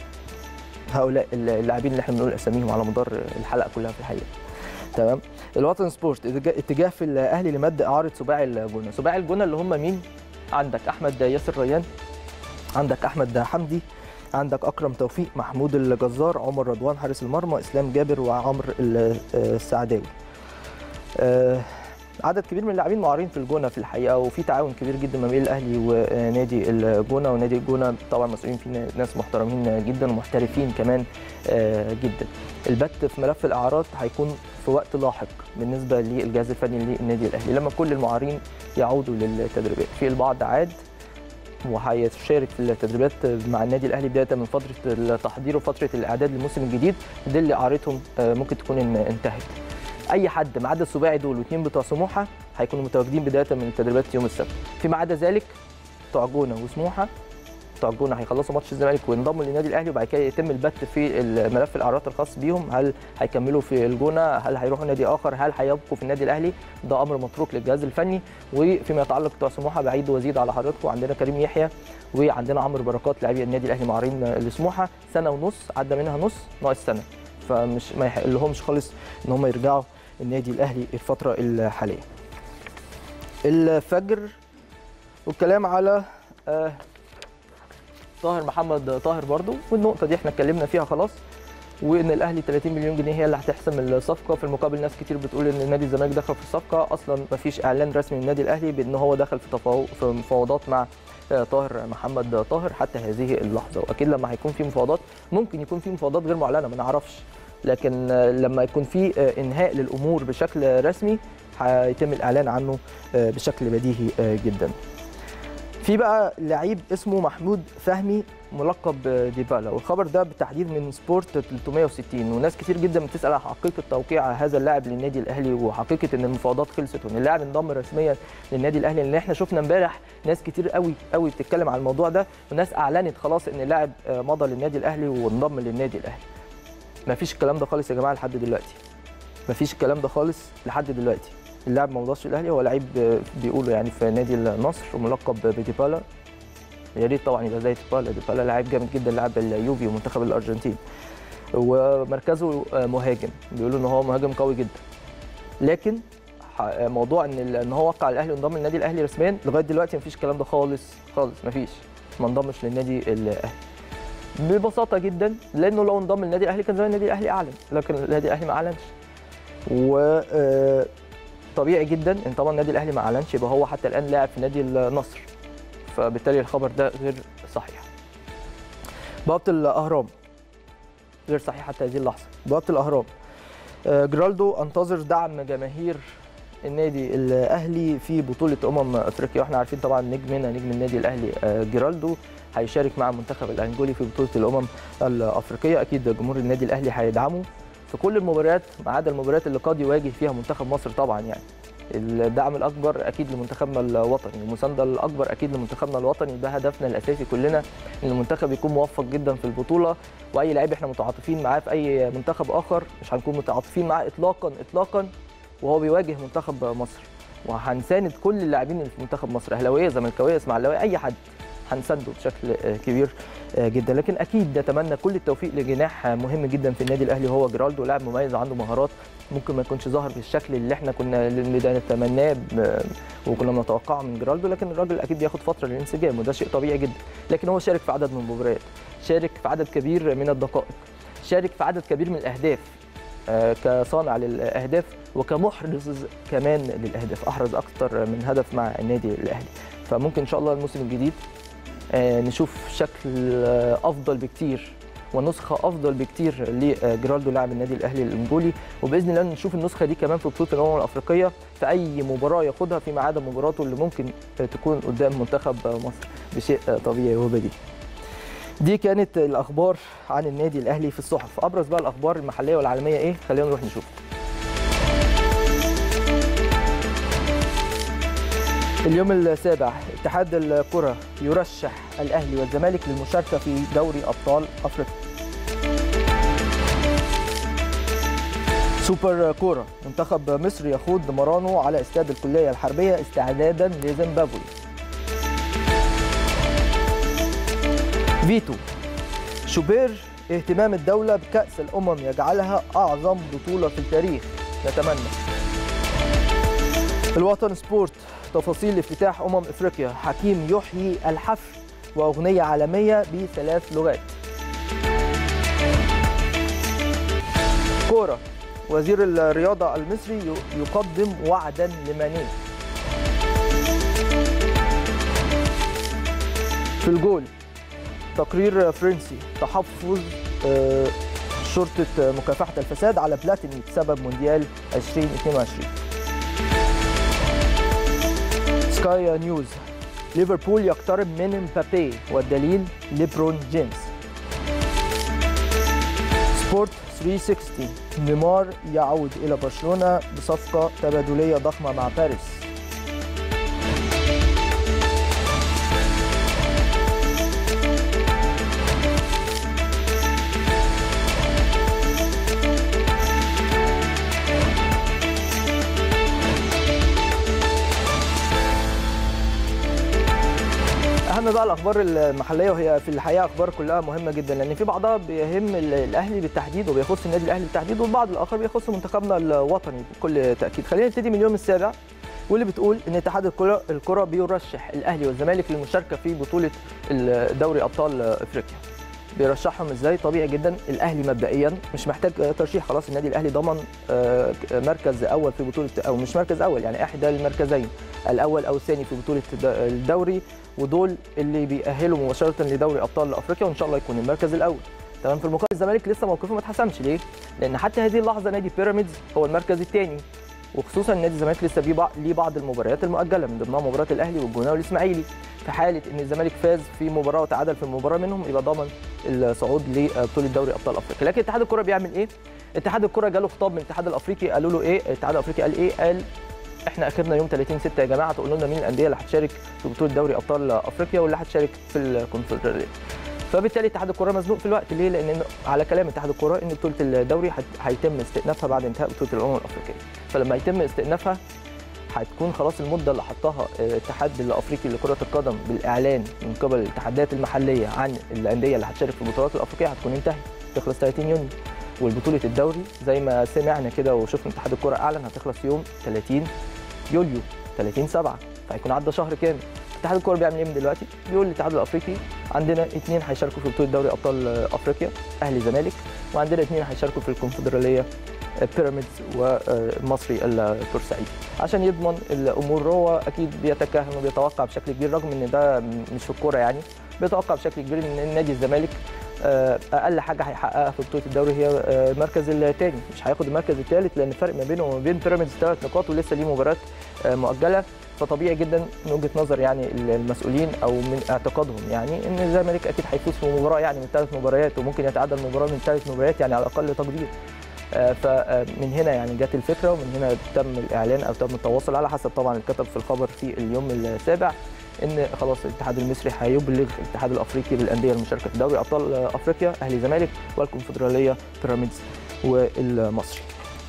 هؤلاء اللاعبين اللي احنا بنقول اساميهم على مدار الحلقه كلها في الحقيقه تمام الوطن سبورت اتجاه- اتجاه في الاهلي لمد اعاره سباعي الجونه سباعي الجونه اللي هم مين عندك احمد ياسر ريان عندك احمد حمدي عندك اكرم توفيق محمود الجزار عمر رضوان حارس المرمى اسلام جابر وعمرو ال- آه، السعداوي آه، عدد كبير من اللاعبين معارين في الجونه في الحقيقه وفي تعاون كبير جدا ما بين الاهلي ونادي الجونه ونادي الجونه طبعا مسؤولين فيه ناس محترمين جدا ومحترفين كمان آه، جدا البت في ملف الاعارات هيكون في وقت لاحق بالنسبه للجهاز الفني للنادي الاهلي لما كل المعارين يعودوا للتدريبات في البعض عاد وهيشارك في التدريبات مع النادي الاهلي بدايه من فتره التحضير وفتره الاعداد للموسم الجديد دي اللي اعارتهم آه، ممكن تكون ان- انتهت اي حد ما عدا السباعي دول واثنين بتوع سموحه هيكونوا متواجدين بدايه من التدريبات يوم السبت فيما عدا ذلك بتوع جونه وسموحه بتوع الجونه هيخلصوا ماتش الزمالك وينضموا للنادي الاهلي وبعد كده يتم البت في الملف الاعارات الخاص بيهم هل هيكملوا في الجونه هل هيروحوا نادي اخر هل هيبقوا في النادي الاهلي ده امر متروك للجهاز الفني وفيما يتعلق بتوع سموحه بعيد وازيد على حضراتكم عندنا كريم يحيى وعندنا عمرو بركات لاعبي النادي الاهلي معارين لسموحه سنه ونص عدى منها نص ناقص سنه فمش ما يحق لهمش خالص ان هم يرجعوا النادي الاهلي الفتره الحاليه الفجر والكلام على آه، طاهر محمد طاهر برضو والنقطه دي احنا اتكلمنا فيها خلاص وان الاهلي 30 مليون جنيه هي اللي هتحسم الصفقه في المقابل ناس كتير بتقول ان نادي الزمالك دخل في الصفقه اصلا ما فيش اعلان رسمي من النادي الاهلي بان هو دخل في تفاوض في مفاوضات مع آه، طاهر محمد طاهر حتى هذه اللحظه واكيد لما هيكون في مفاوضات ممكن يكون في مفاوضات غير معلنه ما نعرفش لكن آه، لما يكون في آه، انهاء للامور بشكل رسمي هيتم الاعلان عنه آه، بشكل بديهي آه، جدا في بقى لعيب اسمه محمود فهمي ملقب ديبالا والخبر ده بالتحديد من سبورت 360 وناس كتير جدا بتسال عن حقيقه توقيع هذا اللاعب للنادي الاهلي وحقيقه ان المفاوضات خلصت وان اللاعب انضم رسميا للنادي الاهلي لان احنا شفنا امبارح ناس كتير قوي قوي بتتكلم عن الموضوع ده وناس اعلنت خلاص ان اللاعب آه، مضى للنادي الاهلي وانضم للنادي الاهلي مفيش الكلام ده خالص يا جماعه لحد دلوقتي مفيش الكلام ده خالص لحد دلوقتي اللاعب ما مضاش الاهلي هو لعيب آه، بيقولوا يعني في نادي النصر وملقب بديبالا يا ريت طبعا يبقى زي ديبالا ديبالا لاعب جامد جدا لاعب اليوفي ومنتخب الارجنتين ومركزه آه، مهاجم بيقولوا ان هو مهاجم قوي جدا لكن ح- موضوع ان ال- ان هو وقع الاهلي وانضم للنادي الاهلي رسميا لغايه دلوقتي مفيش الكلام ده خالص خالص مفيش ما انضمش للنادي الاهلي ببساطه جدا لانه لو انضم للنادي الاهلي كان زمان النادي الاهلي اعلن لكن النادي الاهلي ما اعلنش و آه، طبيعي جدا ان طبعا النادي الاهلي ما اعلنش يبقى هو حتى الان لاعب في نادي النصر فبالتالي الخبر ده غير صحيح بوابه الاهرام غير صحيح حتى هذه اللحظه بوابه الاهرام آه، جرالدو انتظر دعم جماهير النادي الاهلي في بطوله امم افريقيا واحنا عارفين طبعا نجمنا نجم النادي الاهلي آه، جيرالدو هيشارك مع المنتخب الانجولي في بطوله الامم الافريقيه اكيد جمهور النادي الاهلي هيدعمه في كل المباريات ما عدا المباريات اللي قد يواجه فيها منتخب مصر طبعا يعني الدعم الاكبر اكيد لمنتخبنا الوطني المسانده الاكبر اكيد لمنتخبنا الوطني ده هدفنا الاساسي كلنا ان المنتخب يكون موفق جدا في البطوله واي لعيب احنا متعاطفين معاه في اي منتخب اخر مش هنكون متعاطفين معاه اطلاقا اطلاقا وهو بيواجه منتخب مصر وهنساند كل اللاعبين اللي في منتخب مصر اهلاويه زملكاويه اسماعيلاويه اي حد هنسانده بشكل آه، كبير آه، جدا لكن اكيد نتمنى كل التوفيق لجناح آه، مهم جدا في النادي الاهلي هو جيرالدو لاعب مميز عنده مهارات ممكن ما يكونش ظاهر بالشكل اللي احنا كنا اللي ده نتمناه ب- وكنا بنتوقعه من جيرالدو لكن الراجل اكيد بياخد فتره للانسجام وده شيء طبيعي جدا لكن هو شارك في عدد من المباريات شارك في عدد كبير من الدقائق شارك في عدد كبير من الاهداف آه، كصانع للاهداف وكمحرز كمان للاهداف احرز اكثر من هدف مع النادي الاهلي فممكن ان شاء الله الموسم الجديد آه، نشوف شكل آه، افضل بكتير ونسخه افضل بكتير لجيرالدو لاعب النادي الاهلي الانجولي وباذن الله نشوف النسخه دي كمان في بطوله الامم الافريقيه في اي مباراه ياخدها فيما عدا مباراته اللي ممكن تكون قدام منتخب مصر بشيء طبيعي وبديهي. دي كانت الاخبار عن النادي الاهلي في الصحف ابرز بقى الاخبار المحليه والعالميه ايه خلينا نروح نشوف اليوم السابع اتحاد الكرة يرشح الأهلي والزمالك للمشاركة في دوري أبطال أفريقيا سوبر كورة منتخب مصر يخوض مرانه على استاد الكلية الحربية استعدادا لزيمبابوي فيتو شوبير اهتمام الدولة بكأس الأمم يجعلها أعظم بطولة في التاريخ نتمنى الوطن سبورت تفاصيل افتتاح أمم إفريقيا حكيم يحيي الحفل وأغنية عالمية بثلاث لغات كورة وزير الرياضة المصري يقدم وعدا لماني في الجول تقرير فرنسي تحفظ آه، شرطة مكافحة الفساد على بلاتيني بسبب مونديال 2022 سكاي نيوز ليفربول يقترب من مبابي والدليل ليبرون جيمس سبورت 360 نيمار يعود إلى برشلونة بصفقة تبادلية ضخمة مع باريس اهم بقى الاخبار المحليه وهي في الحقيقه اخبار كلها مهمه جدا لان في بعضها بيهم ال- الاهلي بالتحديد وبيخص النادي الاهلي بالتحديد والبعض الاخر بيخص منتخبنا الوطني بكل تاكيد خلينا نبتدي من اليوم السابع واللي بتقول ان اتحاد الكره الكره بيرشح الاهلي والزمالك للمشاركه في بطوله ال- دوري ابطال افريقيا بيرشحهم ازاي طبيعي جدا الاهلي مبدئيا مش محتاج ترشيح خلاص النادي الاهلي ضمن آه، مركز اول في بطوله او مش مركز اول يعني احدى المركزين الاول او الثاني في بطوله الد- الدوري ودول اللي بيأهلوا مباشره لدوري ابطال افريقيا وان شاء الله يكون المركز الاول تمام في المقابل الزمالك لسه موقفه ما اتحسمش ليه؟ لان حتى هذه اللحظه نادي بيراميدز هو المركز الثاني وخصوصا نادي الزمالك لسه بيه بع- ليه بعض المباريات المؤجله من ضمنها مباراه الاهلي والجونه والاسماعيلي في حاله ان الزمالك فاز في مباراه وتعادل في مباراه منهم يبقى ضمن الصعود لبطوله دوري ابطال افريقيا لكن اتحاد الكره بيعمل ايه اتحاد الكره جاله خطاب من الاتحاد الافريقي قالوا له ايه الاتحاد الافريقي قال ايه قال احنا اخرنا يوم 30 6 يا جماعه تقولوا لنا مين الانديه اللي هتشارك في بطوله دوري ابطال افريقيا واللي هتشارك في الكونفدراليه فبالتالي اتحاد الكره مزنوق في الوقت ليه؟ لان على كلام اتحاد الكره ان بطوله الدوري هت- هيتم استئنافها بعد انتهاء بطوله الامم الافريقيه فلما يتم استئنافها هتكون خلاص المده اللي حطها الاتحاد الافريقي لكره القدم بالاعلان من قبل الاتحادات المحليه عن الانديه اللي هتشارك في البطولات الافريقيه هتكون انتهت تخلص 30 يونيو والبطوله الدوري زي ما سمعنا كده وشفنا اتحاد الكره اعلن هتخلص يوم 30 يوليو 30 7 فهيكون عدى شهر كامل اتحاد الكوره بيعمل ايه من دلوقتي؟ بيقول للاتحاد الافريقي عندنا اثنين هيشاركوا في بطوله دوري ابطال افريقيا اهلي زمالك وعندنا اثنين هيشاركوا في الكونفدراليه بيراميدز ومصري البورسعيدي عشان يضمن الامور هو اكيد بيتكهن وبيتوقع بشكل كبير رغم ان ده مش في الكوره يعني بيتوقع بشكل كبير ان نادي الزمالك آه، اقل حاجه هيحققها في بطوله الدوري هي آه، المركز الثاني مش هياخد المركز الثالث لان الفرق ما بينه وما بين بيراميدز ثلاث نقاط ولسه ليه مباراه آه، مؤجله فطبيعي جدا من وجهه نظر يعني المسؤولين او من اعتقادهم يعني ان الزمالك اكيد هيفوز في مباراه يعني من ثلاث مباريات وممكن يتعادل مباراه من ثلاث مباريات يعني على اقل تقدير آه، فمن هنا يعني جت الفكره ومن هنا تم الاعلان او تم التواصل على حسب طبعا اللي كتب في الخبر في اليوم السابع ان خلاص الاتحاد المصري هيبلغ الاتحاد الافريقي بالانديه المشاركه في دوري ابطال افريقيا اهلي زمالك والكونفدراليه بيراميدز والمصري.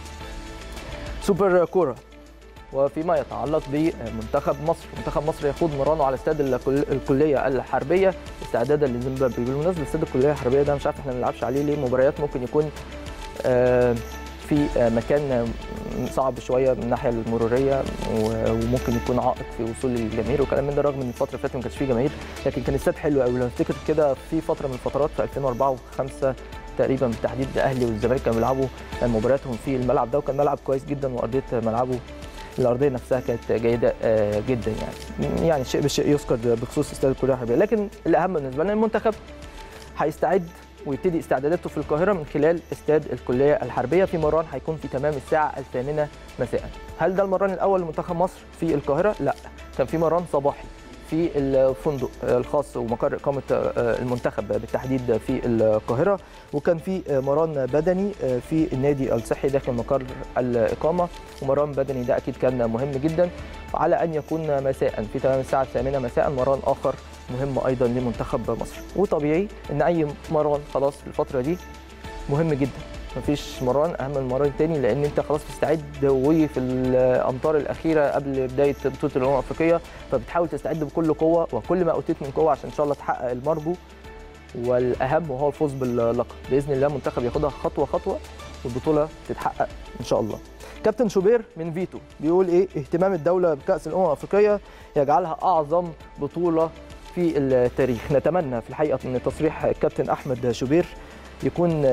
سوبر كوره وفيما يتعلق بمنتخب مصر، منتخب مصر يخوض مرانه على استاد الكل- الكليه الحربيه استعدادا لزيمبابوي، بالمناسبه استاد الكليه الحربيه ده مش عارف احنا ما بنلعبش عليه ليه مباريات ممكن يكون آه، في آه، مكان آه، صعب شويه من الناحيه المروريه و- وممكن يكون عائق في وصول الجماهير وكلام من ده رغم ان الفتره اللي فاتت ما كانش فيه جماهير لكن كان الاستاد حلو قوي لو افتكر كده في فتره من الفترات في 2004 و5 تقريبا بالتحديد الاهلي والزمالك كانوا بيلعبوا مبارياتهم في الملعب ده وكان ملعب كويس جدا وارضيه ملعبه الارضيه نفسها كانت جيده جدا يعني يعني شيء بالشيء يذكر بخصوص استاد الكليه الحربيه لكن الاهم بالنسبه لنا المنتخب هيستعد ويبتدي استعداداته في القاهره من خلال استاد الكليه الحربيه في مران هيكون في تمام الساعه الثامنه مساء هل ده المران الاول لمنتخب مصر في القاهره لا كان في مران صباحي في الفندق الخاص ومقر اقامه المنتخب بالتحديد في القاهره وكان في مران بدني في النادي الصحي داخل مقر الاقامه ومران بدني ده اكيد كان مهم جدا على ان يكون مساء في تمام الساعه الثامنه مساء مران اخر مهم ايضا لمنتخب مصر وطبيعي ان اي مران خلاص في الفتره دي مهم جدا مفيش مران اهم من المران الثاني لان انت خلاص بتستعد وفي الامطار الاخيره قبل بدايه بطوله الامم الافريقيه فبتحاول تستعد بكل قوه وكل ما اوتيت من قوه عشان ان شاء الله تحقق المرجو والاهم وهو الفوز باللقب باذن الله المنتخب ياخدها خطوه خطوه والبطوله تتحقق ان شاء الله كابتن شوبير من فيتو بيقول ايه اهتمام الدوله بكاس الامم الافريقيه يجعلها اعظم بطوله في التاريخ نتمنى في الحقيقه ان تصريح الكابتن احمد شوبير يكون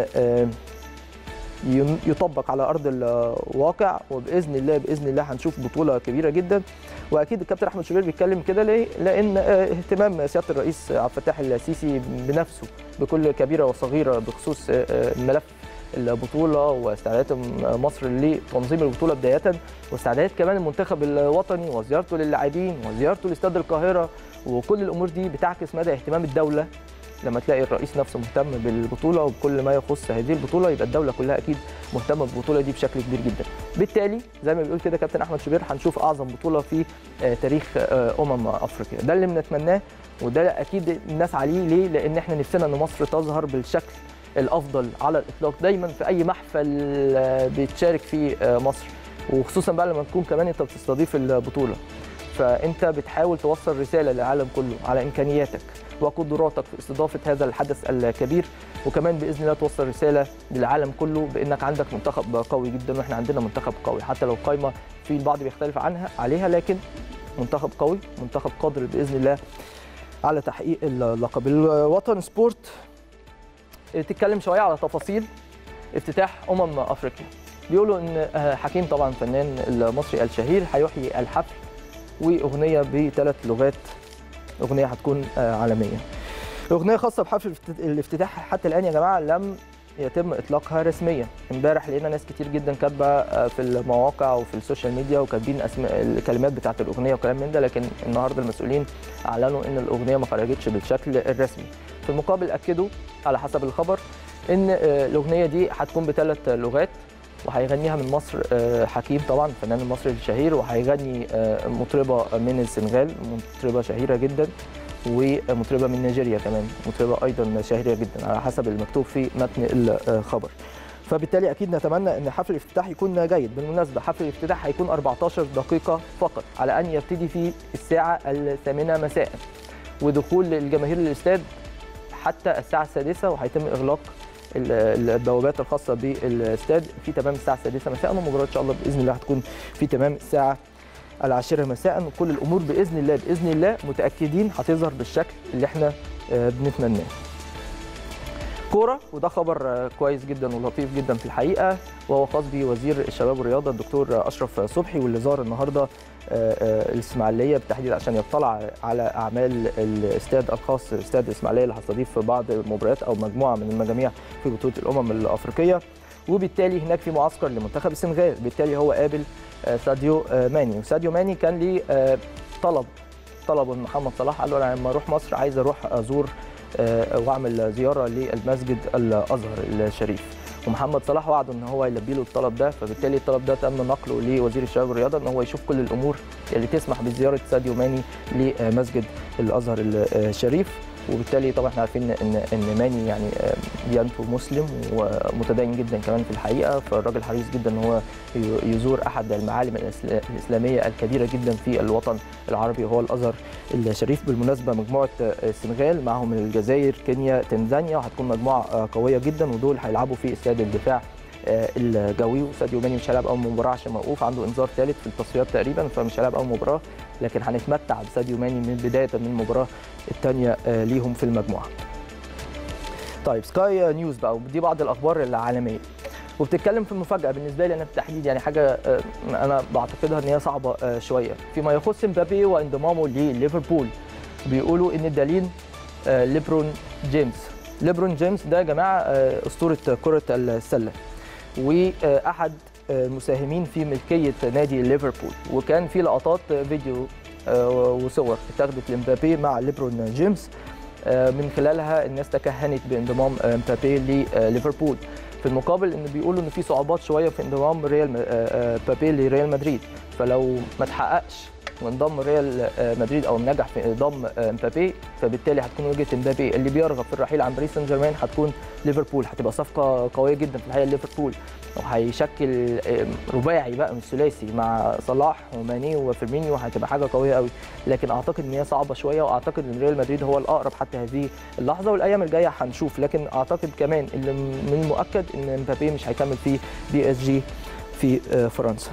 يطبق على ارض الواقع وباذن الله باذن الله هنشوف بطوله كبيره جدا واكيد الكابتن احمد شوبير بيتكلم كده ليه؟ لان اهتمام سياده الرئيس عبد الفتاح السيسي بنفسه بكل كبيره وصغيره بخصوص ملف البطوله واستعدادات مصر لتنظيم البطوله بدايه واستعدادات كمان المنتخب الوطني وزيارته للاعبين وزيارته لاستاد القاهره وكل الامور دي بتعكس مدى اهتمام الدوله لما تلاقي الرئيس نفسه مهتم بالبطوله وبكل ما يخص هذه البطوله يبقى الدوله كلها اكيد مهتمه بالبطوله دي بشكل كبير جدا. بالتالي زي ما بيقول كده كابتن احمد شوبير هنشوف اعظم بطوله في تاريخ امم افريقيا، ده اللي بنتمناه وده اكيد الناس عليه ليه؟ لان احنا نفسنا ان مصر تظهر بالشكل الافضل على الاطلاق دايما في اي محفل بتشارك فيه مصر وخصوصا بقى لما تكون كمان انت بتستضيف البطوله. فانت بتحاول توصل رساله للعالم كله على امكانياتك وقدراتك في استضافه هذا الحدث الكبير وكمان باذن الله توصل رساله للعالم كله بانك عندك منتخب قوي جدا واحنا عندنا منتخب قوي حتى لو القايمه في البعض بيختلف عنها عليها لكن منتخب قوي منتخب قادر باذن الله على تحقيق اللقب الوطن سبورت تتكلم شويه على تفاصيل افتتاح امم افريقيا بيقولوا ان حكيم طبعا فنان المصري الشهير هيحيي الحفل واغنيه بثلاث لغات اغنيه هتكون عالميه اغنيه خاصه بحفل الافتتاح حتى الان يا جماعه لم يتم اطلاقها رسميا امبارح لقينا ناس كتير جدا كاتبه في المواقع وفي السوشيال ميديا وكاتبين اسماء الكلمات بتاعه الاغنيه وكلام من ده لكن النهارده المسؤولين اعلنوا ان الاغنيه ما خرجتش بالشكل الرسمي في المقابل اكدوا على حسب الخبر ان الاغنيه دي هتكون بثلاث لغات وهيغنيها من مصر حكيم طبعا الفنان المصري الشهير وهيغني مطربه من السنغال مطربه شهيره جدا ومطربه من نيجيريا كمان مطربه ايضا شهيره جدا على حسب المكتوب في متن الخبر فبالتالي اكيد نتمنى ان حفل الافتتاح يكون جيد بالمناسبه حفل الافتتاح هيكون 14 دقيقه فقط على ان يبتدي في الساعه الثامنه مساء ودخول الجماهير للاستاد حتى الساعه السادسه وهيتم اغلاق البوابات الخاصه بالاستاد في تمام الساعه السادسه مساء والمباراه ان شاء الله باذن الله هتكون في تمام الساعه العاشره مساء وكل الامور باذن الله باذن الله متاكدين هتظهر بالشكل اللي احنا بنتمناه. كوره وده خبر كويس جدا ولطيف جدا في الحقيقه وهو خاص بوزير الشباب والرياضه الدكتور اشرف صبحي واللي زار النهارده الاسماعيليه بالتحديد عشان يطلع على اعمال الاستاد الخاص استاد الاسماعيليه اللي هيستضيف بعض المباريات او مجموعه من المجاميع في بطوله الامم الافريقيه وبالتالي هناك في معسكر لمنتخب السنغال بالتالي هو قابل ساديو ماني وساديو ماني كان ليه طلب طلب من محمد صلاح قال له انا لما اروح مصر عايز اروح ازور واعمل زياره للمسجد الازهر الشريف ومحمد صلاح وعده ان هو يلبي له الطلب ده فبالتالي الطلب ده تم نقله لوزير الشباب والرياضه ان هو يشوف كل الامور اللي تسمح بزياره ساديو ماني لمسجد الازهر الشريف وبالتالي طبعا احنا عارفين ان ان ماني يعني ديانته مسلم ومتدين جدا كمان في الحقيقه فالراجل حريص جدا ان هو يزور احد المعالم الاسلاميه الكبيره جدا في الوطن العربي وهو الازهر الشريف بالمناسبه مجموعه السنغال معهم الجزائر كينيا تنزانيا وهتكون مجموعه قويه جدا ودول هيلعبوا في استاد الدفاع الجوي وساديو ماني مش هيلعب اول مباراه عشان موقوف عنده انذار ثالث في التصفيات تقريبا فمش هيلعب اول مباراه لكن هنتمتع بساديو ماني من بدايه من المباراه الثانيه ليهم في المجموعه. طيب سكاي نيوز بقى ودي بعض الاخبار العالميه وبتتكلم في مفاجاه بالنسبه لي انا بالتحديد يعني حاجه آه، انا بعتقدها ان هي صعبه آه، شويه فيما يخص مبابي وانضمامه لليفربول بيقولوا ان الدليل آه، ليبرون جيمس ليبرون جيمس ده يا جماعه آه، اسطوره كره السله واحد المساهمين في ملكيه نادي ليفربول وكان في لقطات فيديو آه، وصور اتاخدت لمبابي مع ليبرون جيمس آه، من خلالها الناس تكهنت بانضمام آه، مبابي لليفربول في المقابل ان بيقولوا ان في صعوبات شويه في انضمام ريال م- آه، آه، مبابي لريال مدريد فلو ما تحققش وانضم ريال آه، مدريد او نجح في انضم آه، مبابي فبالتالي هتكون وجهه مبابي اللي بيرغب في الرحيل عن باريس سان جيرمان هتكون ليفربول هتبقى صفقه قويه جدا في الحقيقه ليفربول وهيشكل آه، رباعي بقى مش ثلاثي مع صلاح وماني وفيرمينيو هتبقى حاجه قويه قوي لكن اعتقد ان هي صعبه شويه واعتقد ان ريال مدريد هو الاقرب حتى هذه اللحظه والايام الجايه هنشوف لكن اعتقد كمان اللي من المؤكد ان مبابي مش هيكمل في بي اس جي في آه، فرنسا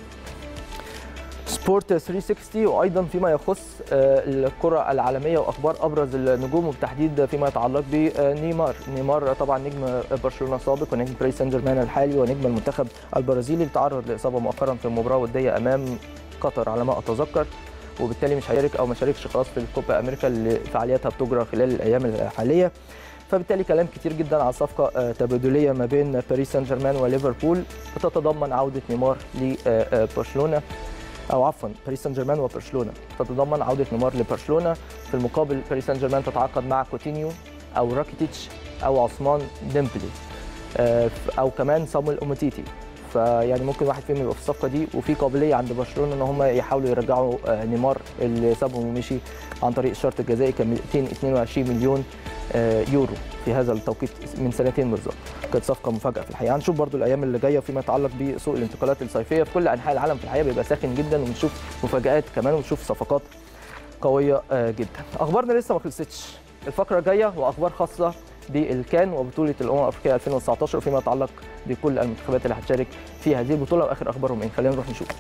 سبورت 360 وايضا فيما يخص آه، الكره العالميه واخبار ابرز النجوم وبالتحديد فيما يتعلق بنيمار نيمار طبعا نجم برشلونه السابق ونجم باريس سان جيرمان الحالي ونجم المنتخب البرازيلي اللي تعرض لاصابه مؤخرا في مباراه وديه امام قطر على ما اتذكر وبالتالي مش هيشارك او ما شاركش خلاص في الكوبا امريكا اللي فعالياتها بتجرى خلال الايام الحاليه فبالتالي كلام كتير جدا على صفقه آه، تبادليه ما بين باريس سان جيرمان وليفربول بتتضمن عوده نيمار لبرشلونه او عفوا باريس سان جيرمان وبرشلونه تتضمن عوده نيمار لبرشلونه في المقابل باريس سان جيرمان تتعاقد مع كوتينيو او راكيتيتش او عثمان ديمبلي آه، او كمان صامويل اوموتيتي فيعني ممكن واحد فيهم يبقى في الصفقه دي وفي قابليه عند برشلونه ان هم يحاولوا يرجعوا آه، نيمار اللي سابهم ومشي عن طريق الشرط الجزائي كان 222 مليون آه، يورو في هذا التوقيت من سنتين بالظبط كانت صفقه مفاجاه في الحقيقه هنشوف برضو الايام اللي جايه فيما يتعلق بسوق الانتقالات الصيفيه في كل انحاء العالم في الحقيقه بيبقى ساخن جدا ونشوف مفاجات كمان ونشوف صفقات قويه آه، جدا اخبارنا لسه ما خلصتش الفقره الجايه واخبار خاصه بالكان وبطوله الامم الافريقيه 2019 وفيما يتعلق بكل المنتخبات اللي هتشارك في هذه البطوله واخر اخبارهم ايه خلينا نروح نشوف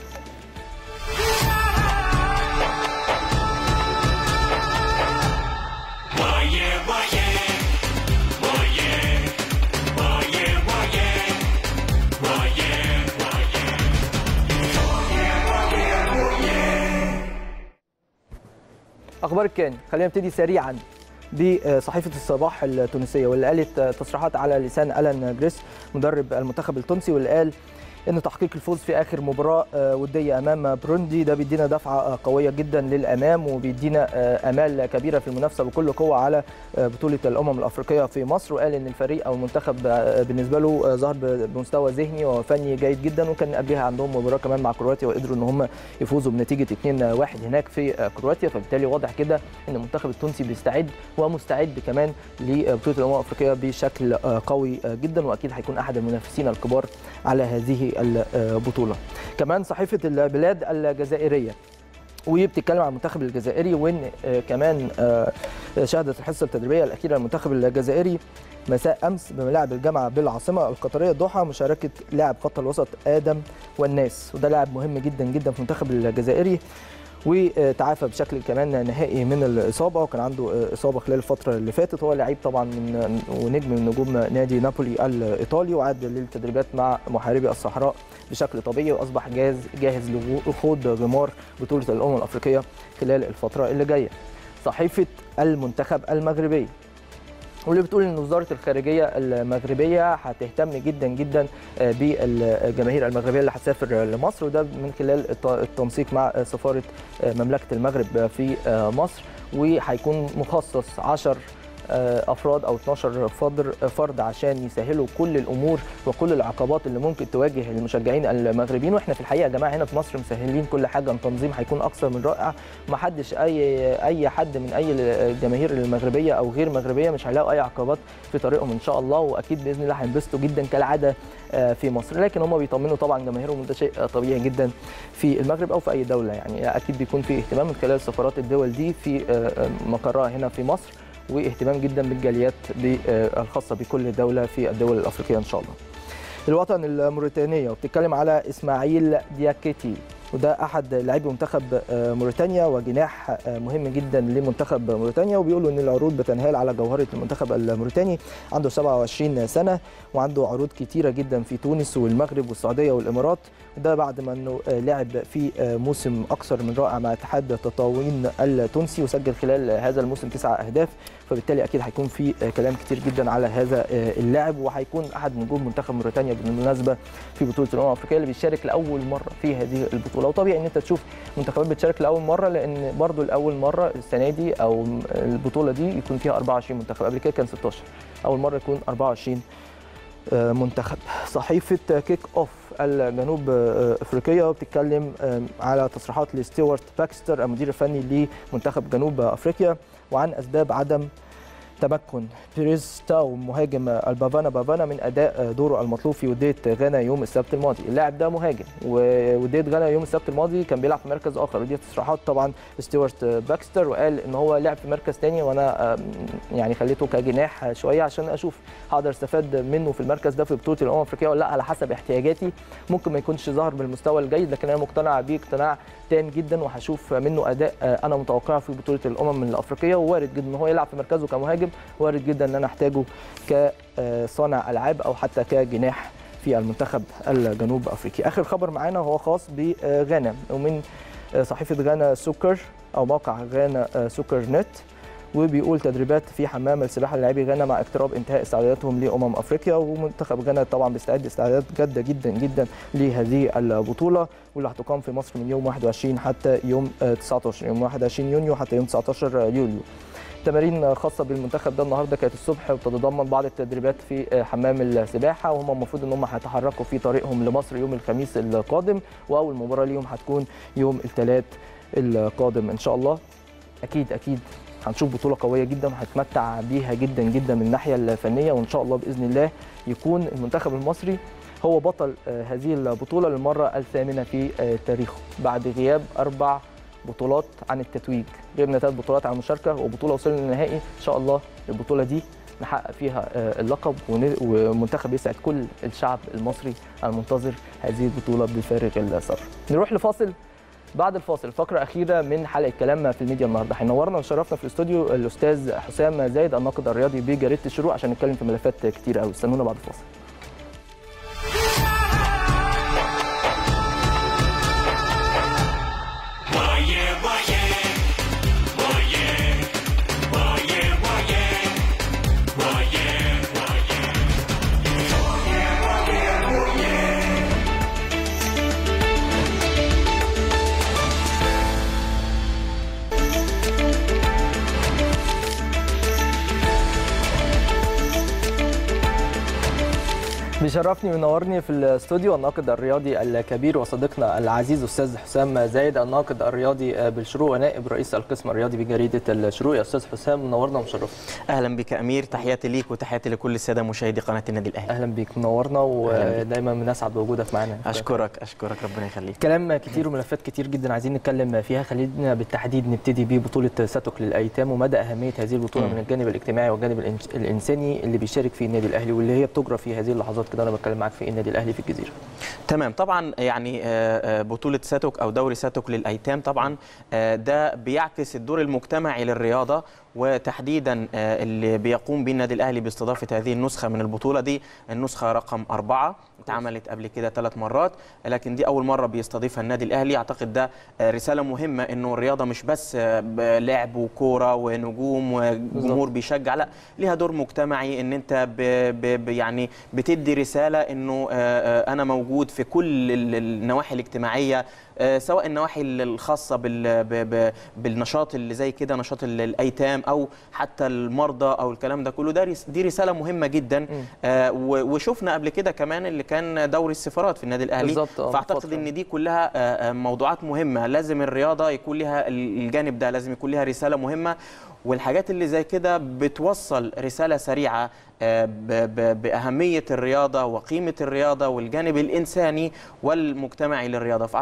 اخبار الكان خلينا نبتدي سريعا بصحيفه الصباح التونسيه واللي قالت تصريحات على لسان الان جريس مدرب المنتخب التونسي واللي قال ان تحقيق الفوز في اخر مباراه آه، وديه امام بروندي ده بيدينا دفعه آه، قويه جدا للامام وبيدينا آه، امال كبيره في المنافسه بكل قوه على آه، بطوله الامم الافريقيه في مصر وقال ان الفريق او المنتخب آه، بالنسبه له آه، ظهر بمستوى ذهني وفني جيد جدا وكان قبلها عندهم مباراه كمان مع كرواتيا وقدروا ان هم يفوزوا بنتيجه 2-1 هناك في آه، كرواتيا فبالتالي واضح كده ان المنتخب التونسي بيستعد ومستعد كمان لبطوله الامم الافريقيه بشكل آه، قوي آه، جدا واكيد هيكون احد المنافسين الكبار على هذه البطوله كمان صحيفه البلاد الجزائريه وبتتكلم عن المنتخب الجزائري وان آه، كمان آه، شهدت الحصه التدريبيه الاخيره للمنتخب الجزائري مساء امس بملاعب الجامعه بالعاصمه القطريه الدوحه مشاركه لاعب خط الوسط ادم والناس وده لاعب مهم جدا جدا في المنتخب الجزائري وتعافى بشكل كمان نهائي من الاصابه وكان عنده اصابه خلال الفتره اللي فاتت هو لعيب طبعا من ونجم من نجوم نادي نابولي الايطالي وعاد للتدريبات مع محاربي الصحراء بشكل طبيعي واصبح جاهز جاهز لخوض غمار بطوله الامم الافريقيه خلال الفتره اللي جايه. صحيفه المنتخب المغربي واللي بتقول ان وزاره الخارجيه المغربيه هتهتم جدا جدا آه، بالجماهير المغربيه اللي هتسافر لمصر وده من خلال الت- التنسيق مع سفاره آه، مملكه المغرب في آه، مصر وهيكون مخصص 10 آه، افراد او 12 فرد فرد عشان يسهلوا كل الامور وكل العقبات اللي ممكن تواجه المشجعين المغربيين واحنا في الحقيقه يا جماعه هنا في مصر مسهلين كل حاجه التنظيم هيكون اكثر من رائع ما حدش اي اي حد من اي الجماهير المغربيه او غير مغربيه مش هيلاقوا اي عقبات في طريقهم ان شاء الله واكيد باذن الله هينبسطوا جدا كالعاده آه، في مصر لكن هم بيطمنوا طبعا جماهيرهم وده شيء طبيعي جدا في المغرب او في اي دوله يعني اكيد بيكون في اهتمام من خلال سفارات الدول دي في آه، آه، مقرها هنا في مصر واهتمام جدا بالجاليات ب- آه، الخاصه بكل دوله في الدول الافريقيه ان شاء الله. الوطن الموريتانيه وبتتكلم على اسماعيل دياكيتي وده احد لاعبي منتخب موريتانيا وجناح مهم جدا لمنتخب موريتانيا وبيقولوا ان العروض بتنهال على جوهره المنتخب الموريتاني عنده 27 سنه وعنده عروض كتيره جدا في تونس والمغرب والسعوديه والامارات وده بعد ما انه لعب في موسم اكثر من رائع مع اتحاد تطاوين التونسي وسجل خلال هذا الموسم تسع اهداف فبالتالي اكيد هيكون في كلام كتير جدا على هذا اللاعب وهيكون احد نجوم منتخب موريتانيا بالمناسبه في بطوله الامم الافريقيه اللي بيشارك لاول مره في هذه البطوله وطبيعي ان انت تشوف منتخبات بتشارك لاول مره لان برضو لاول مره السنه دي او البطوله دي يكون فيها 24 منتخب قبل كده كان 16 اول مره يكون 24 منتخب صحيفه كيك اوف الجنوب افريقيه بتتكلم على تصريحات لستيوارت باكستر المدير الفني لمنتخب جنوب افريقيا وعن اسباب عدم تمكن بيريز تاو مهاجم البافانا بافانا من اداء دوره المطلوب في وديه غانا يوم السبت الماضي اللاعب ده مهاجم ووديه غانا يوم السبت الماضي كان بيلعب في مركز اخر ودي تصريحات طبعا ستيوارت باكستر وقال ان هو لعب في مركز ثاني وانا يعني خليته كجناح شويه عشان اشوف هقدر استفاد منه في المركز ده في بطوله الامم الافريقيه ولا لا على حسب احتياجاتي ممكن ما يكونش ظاهر بالمستوى الجيد لكن انا مقتنع بيه اقتناع تام جدا وهشوف منه اداء انا متوقعه في بطوله الامم الافريقيه ووارد جدا ان هو يلعب في مركزه كمهاجم وارد جدا ان انا احتاجه كصانع العاب او حتى كجناح في المنتخب الجنوب افريقي اخر خبر معانا هو خاص بغانا ومن صحيفه غانا سوكر او موقع غانا سوكر نت وبيقول تدريبات في حمام السباحه للاعبي غانا مع اقتراب انتهاء استعداداتهم لامم افريقيا ومنتخب غانا طبعا بيستعد استعدادات جاده جدا جدا لهذه البطوله واللي هتقام في مصر من يوم 21 حتى يوم 19 يوم 21 يونيو حتى يوم 19 يوليو تمارين خاصه بالمنتخب ده النهارده كانت الصبح وبتتضمن بعض التدريبات في حمام السباحه وهم المفروض ان هم هيتحركوا في طريقهم لمصر يوم الخميس القادم واول مباراه ليهم هتكون يوم الثلاث القادم ان شاء الله اكيد اكيد هنشوف بطوله قويه جدا وهنتمتع بيها جدا جدا من الناحيه الفنيه وان شاء الله باذن الله يكون المنتخب المصري هو بطل هذه البطوله للمره الثامنه في تاريخه بعد غياب اربع بطولات عن التتويج غيبنا ثلاث بطولات عن المشاركه وبطوله وصلنا للنهائي ان شاء الله البطوله دي نحقق فيها اللقب ومنتخب يسعد كل الشعب المصري المنتظر هذه البطوله بفارغ الصبر نروح لفاصل بعد الفاصل فقره اخيره من حلقه كلام في الميديا النهارده هينورنا وشرفنا في الاستوديو الاستاذ حسام زايد الناقد الرياضي بجريده الشروق عشان نتكلم في ملفات كتير قوي استنونا بعد الفاصل بيشرفني وينورني في الاستوديو الناقد الرياضي الكبير وصديقنا العزيز استاذ حسام زايد الناقد الرياضي بالشروق ونائب رئيس القسم الرياضي بجريده الشروق يا استاذ حسام منورنا ومشرفنا اهلا بك امير تحياتي ليك وتحياتي لكل الساده مشاهدي قناه النادي الاهلي اهلا بيك منورنا ودايما بنسعد بوجودك معانا اشكرك اشكرك ربنا يخليك كلام كتير وملفات كتير جدا عايزين نتكلم فيها خلينا بالتحديد نبتدي ببطوله ساتوك للايتام ومدى اهميه هذه البطوله م. من الجانب الاجتماعي والجانب الانساني اللي بيشارك فيه النادي الاهلي واللي هي بتجرى في هذه اللحظات كده انا بتكلم معاك في النادي الاهلي في الجزيره تمام طبعا يعني بطوله ساتوك او دوري ساتوك للايتام طبعا ده بيعكس الدور المجتمعي للرياضه وتحديدا اللي بيقوم به النادي الاهلي باستضافه هذه النسخه من البطوله دي النسخه رقم أربعة اتعملت قبل كده ثلاث مرات لكن دي اول مره بيستضيفها النادي الاهلي اعتقد ده رساله مهمه انه الرياضه مش بس لعب وكوره ونجوم وجمهور بيشجع لا ليها دور مجتمعي ان انت ب ب يعني بتدي رساله انه انا موجود في كل النواحي الاجتماعيه سواء النواحي الخاصه بالنشاط اللي زي كده نشاط الايتام او حتى المرضى او الكلام ده كله ده دي رساله مهمه جدا وشفنا قبل كده كمان اللي كان دوري السفارات في النادي الاهلي فاعتقد ان دي كلها موضوعات مهمه لازم الرياضه يكون لها الجانب ده لازم يكون لها رساله مهمه والحاجات اللي زي كده بتوصل رساله سريعه باهميه الرياضه وقيمه الرياضه والجانب الانساني والمجتمعي للرياضه فاعتقد انه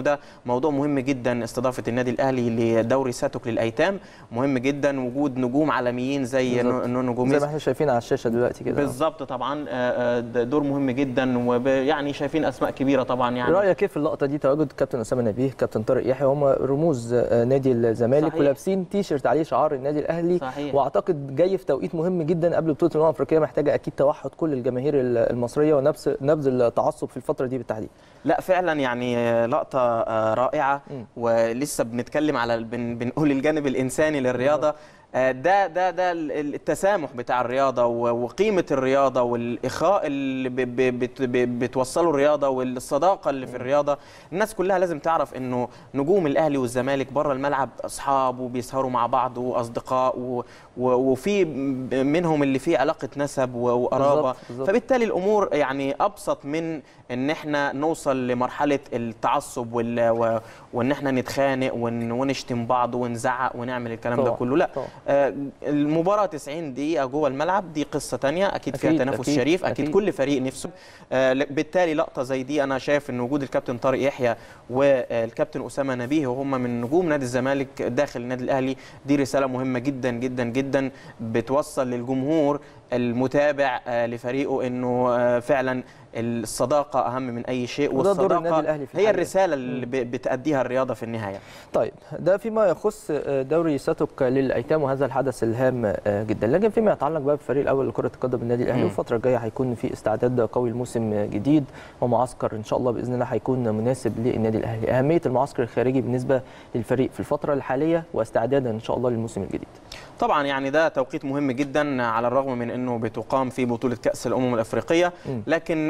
وده موضوع مهم جدا استضافه النادي الاهلي لدوري ساتوك للايتام مهم جدا وجود نجوم عالميين زي بالظبط. نو- نونو زي جوميز ما احنا شايفين على الشاشه دلوقتي كده بالظبط طبعا آه، آه، ده دور مهم جدا ويعني شايفين اسماء كبيره طبعا يعني رايك كيف في اللقطه دي تواجد كابتن اسامه نبيه كابتن طارق يحيى هم رموز آه، نادي الزمالك صحيح. ولابسين تي شيرت عليه شعار النادي الاهلي صحيح. واعتقد جاي في توقيت مهم جدا قبل بطوله الامم الافريقيه محتاجه اكيد توحد كل الجماهير المصريه ونبذ نبذ التعصب في الفتره دي بالتحديد لا فعلا يعني آه، لقطه آه، رائعه مم. ولسه بنتكلم على بن بنقول الجانب الانساني للرياضه آه، ده ده ده ال- ال- التسامح بتاع الرياضه و- وقيمه الرياضه والاخاء اللي ب- ب- بت- ب- بتوصله الرياضه والصداقه اللي في الرياضه الناس كلها لازم تعرف انه نجوم الاهلي والزمالك بره الملعب اصحاب وبيسهروا مع بعض واصدقاء و- و- وفي منهم اللي فيه علاقه نسب و- وقرابه بالظبط، بالظبط. فبالتالي الامور يعني ابسط من ان احنا نوصل لمرحله التعصب وال... و... وان احنا نتخانق ون... ونشتم بعض ونزعق ونعمل الكلام ده طبعاً، كله لا طبعاً. آه المباراه 90 دقيقه جوه الملعب دي قصه تانية اكيد, فيها أكيد، تنافس أكيد، شريف اكيد, أكيد. كل فريق نفسه آه ل- بالتالي لقطه زي دي انا شايف ان وجود الكابتن طارق يحيى والكابتن اسامه نبيه وهم من نجوم نادي الزمالك داخل النادي الاهلي دي رساله مهمه جدا جدا جدا بتوصل للجمهور المتابع آه، لفريقه انه آه، فعلا الصداقه اهم من اي شيء وده دور النادي والصداقه الأهلي في هي الحقيقة. الرساله اللي ب- بتأديها الرياضه في النهايه طيب ده فيما يخص دوري ساتوك للايتام وهذا الحدث الهام جدا لكن فيما يتعلق بقى بالفريق الاول لكره القدم النادي الاهلي مم. والفتره الجايه هيكون في استعداد قوي لموسم جديد ومعسكر ان شاء الله باذن الله هيكون مناسب للنادي الاهلي اهميه المعسكر الخارجي بالنسبه للفريق في الفتره الحاليه واستعدادا ان شاء الله للموسم الجديد طبعا يعني ده توقيت مهم جدا على الرغم من انه بتقام في بطوله كاس الامم الافريقيه مم. لكن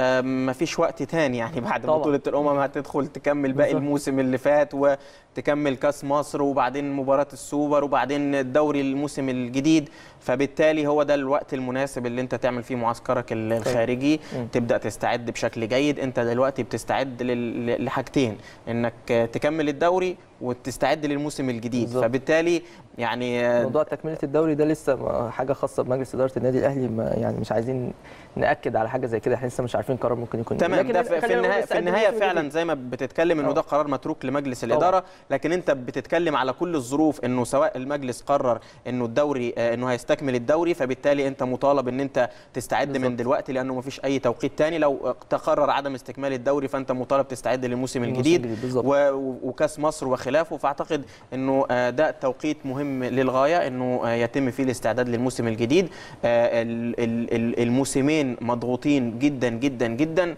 ما فيش وقت تاني يعني بعد طبعاً. بطوله الامم هتدخل تكمل باقي بالظبط. الموسم اللي فات وتكمل كاس مصر وبعدين مباراه السوبر وبعدين الدوري الموسم الجديد فبالتالي هو ده الوقت المناسب اللي انت تعمل فيه معسكرك ال- الخارجي مم. تبدا تستعد بشكل جيد انت دلوقتي بتستعد لل- لحاجتين انك تكمل الدوري وتستعد للموسم الجديد بالظبط. فبالتالي يعني موضوع تكمله الدوري ده لسه ما- حاجه خاصه بمجلس اداره النادي الاهلي ما يعني مش عايزين ناكد على حاجه زي كده احنا لسه مش عارفين قرار ممكن يكون إيه. تمام لكن ده في, في خلينا نقول النهايه في نستعد النهايه للموسم فعلا الجديد. زي ما بتتكلم انه آه. ده قرار متروك لمجلس طبعاً. الاداره لكن انت بتتكلم على كل الظروف انه سواء المجلس قرر انه الدوري آه، انه هيستكمل الدوري فبالتالي انت مطالب ان انت تستعد من بالظبط. دلوقتي لانه ما فيش اي توقيت تاني لو تقرر عدم استكمال الدوري فانت مطالب تستعد للموسم الموسم الجديد الجديد، بالظبط. و- و- وكاس مصر وخلافه فاعتقد انه آه، ده توقيت مهم للغايه انه آه، يتم فيه الاستعداد للموسم الجديد آه، ال- ال- ال- الموسمين مضغوطين جدا جدا جدا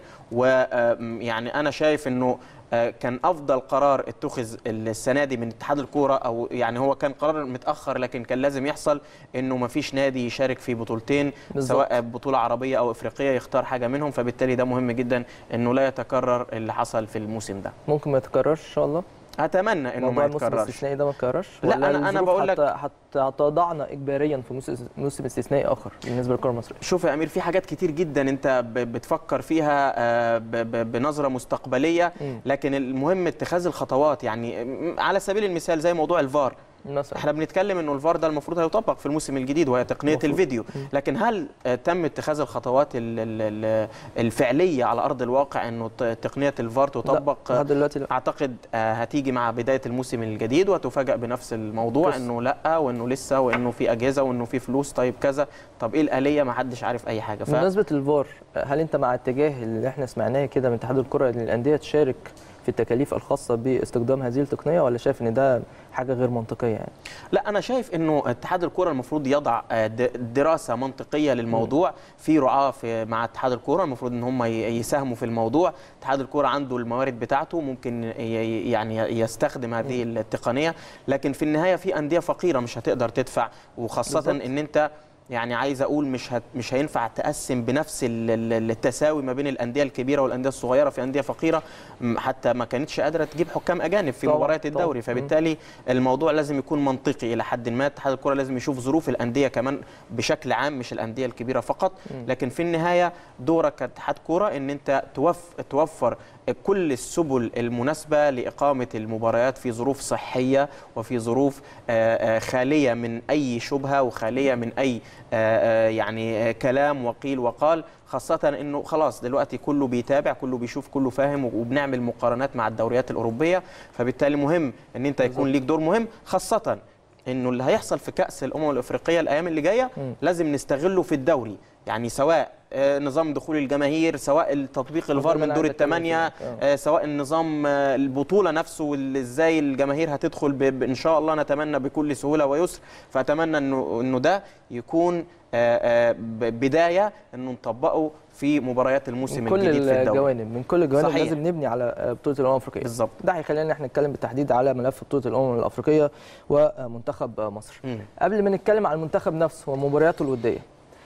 ويعني انا شايف انه آه، كان افضل قرار اتخذ السنه دي من اتحاد الكوره او يعني هو كان قرار متاخر لكن كان لازم يحصل انه ما فيش نادي يشارك في بطولتين بالظبط. سواء بطوله عربيه او افريقيه يختار حاجه منهم فبالتالي ده مهم جدا انه لا يتكرر اللي حصل في الموسم ده ممكن ما يتكررش ان شاء الله اتمنى انه ما موضوع الموسم يتكررش الاستثنائي ده ما يتكررش لا، ولا أنا- أنا الظروف بقول لك- حت- حت- هتضعنا اجباريا في موسم موسم استثنائي اخر بالنسبه للكره المصريه شوف يا امير في حاجات كتير جدا انت ب- بتفكر فيها آه، ب- ب- بنظره مستقبليه مم. لكن المهم اتخاذ الخطوات يعني م- على سبيل المثال زي موضوع الفار مثلا احنا بنتكلم انه الفار ده المفروض هيطبق في الموسم الجديد وهي تقنيه المفروض. الفيديو لكن هل آه، تم اتخاذ الخطوات ال- ال- ال- الفعليه على ارض الواقع انه ت- تقنيه الفار تطبق لا لحد دلوقتي لا اعتقد آه، هتيجي مع بدايه الموسم الجديد وتفاجئ بنفس الموضوع بس. انه لا وانه لسه وانه في اجهزه وانه في فلوس طيب كذا طب ايه الاليه ما حدش عارف اي حاجه ف... بمناسبه الفار هل انت مع اتجاه اللي احنا سمعناه كده من اتحاد الكره ان الانديه تشارك في التكاليف الخاصه باستخدام هذه التقنيه ولا شايف ان ده حاجه غير منطقيه يعني لا انا شايف انه اتحاد الكره المفروض يضع آه، د- دراسه منطقيه للموضوع في رعاه في مع اتحاد الكره المفروض ان هم ي- يساهموا في الموضوع اتحاد الكره عنده الموارد بتاعته ممكن ي- ي- يعني يستخدم هذه التقنيه لكن في النهايه في انديه فقيره مش هتقدر تدفع وخاصه بالظبط. ان انت يعني عايز اقول مش هت مش هينفع تقسم بنفس ال- ال- التساوي ما بين الانديه الكبيره والانديه الصغيره في انديه فقيره م- حتى ما كانتش قادره تجيب حكام اجانب في طبعاً، مباريات طبعاً. الدوري فبالتالي الموضوع لازم يكون منطقي الى حد ما اتحاد الكره لازم يشوف ظروف الانديه كمان بشكل عام مش الانديه الكبيره فقط لكن في النهايه دورك كاتحاد كره ان انت توف توفر كل السبل المناسبه لاقامه المباريات في ظروف صحيه وفي ظروف آه، آه، خاليه من اي شبهه وخاليه من اي آه، آه، يعني آه، كلام وقيل وقال خاصة انه خلاص دلوقتي كله بيتابع كله بيشوف كله فاهم وبنعمل مقارنات مع الدوريات الأوروبية فبالتالي مهم ان انت يكون ليك دور مهم خاصة انه اللي هيحصل في كأس الأمم الأفريقية الأيام اللي جاية مم. لازم نستغله في الدوري يعني سواء آه، نظام دخول الجماهير سواء التطبيق الفار من دور عندك الثمانية كمان. آه، سواء النظام آه، البطولة نفسه وال- ازاي الجماهير هتدخل ب- ب- ان شاء الله نتمنى بكل سهولة ويسر فأتمنى انه انه ده يكون آه، آه، ب- بداية انه نطبقه في مباريات الموسم من كل الجديد في الدوري الجوانب من كل الجوانب صحيح. لازم نبني على آه، بطوله الامم الافريقيه بالظبط ده هيخلينا ان احنا نتكلم بالتحديد على ملف بطوله الامم الافريقيه ومنتخب مصر مم. قبل ما نتكلم عن المنتخب نفسه ومبارياته الوديه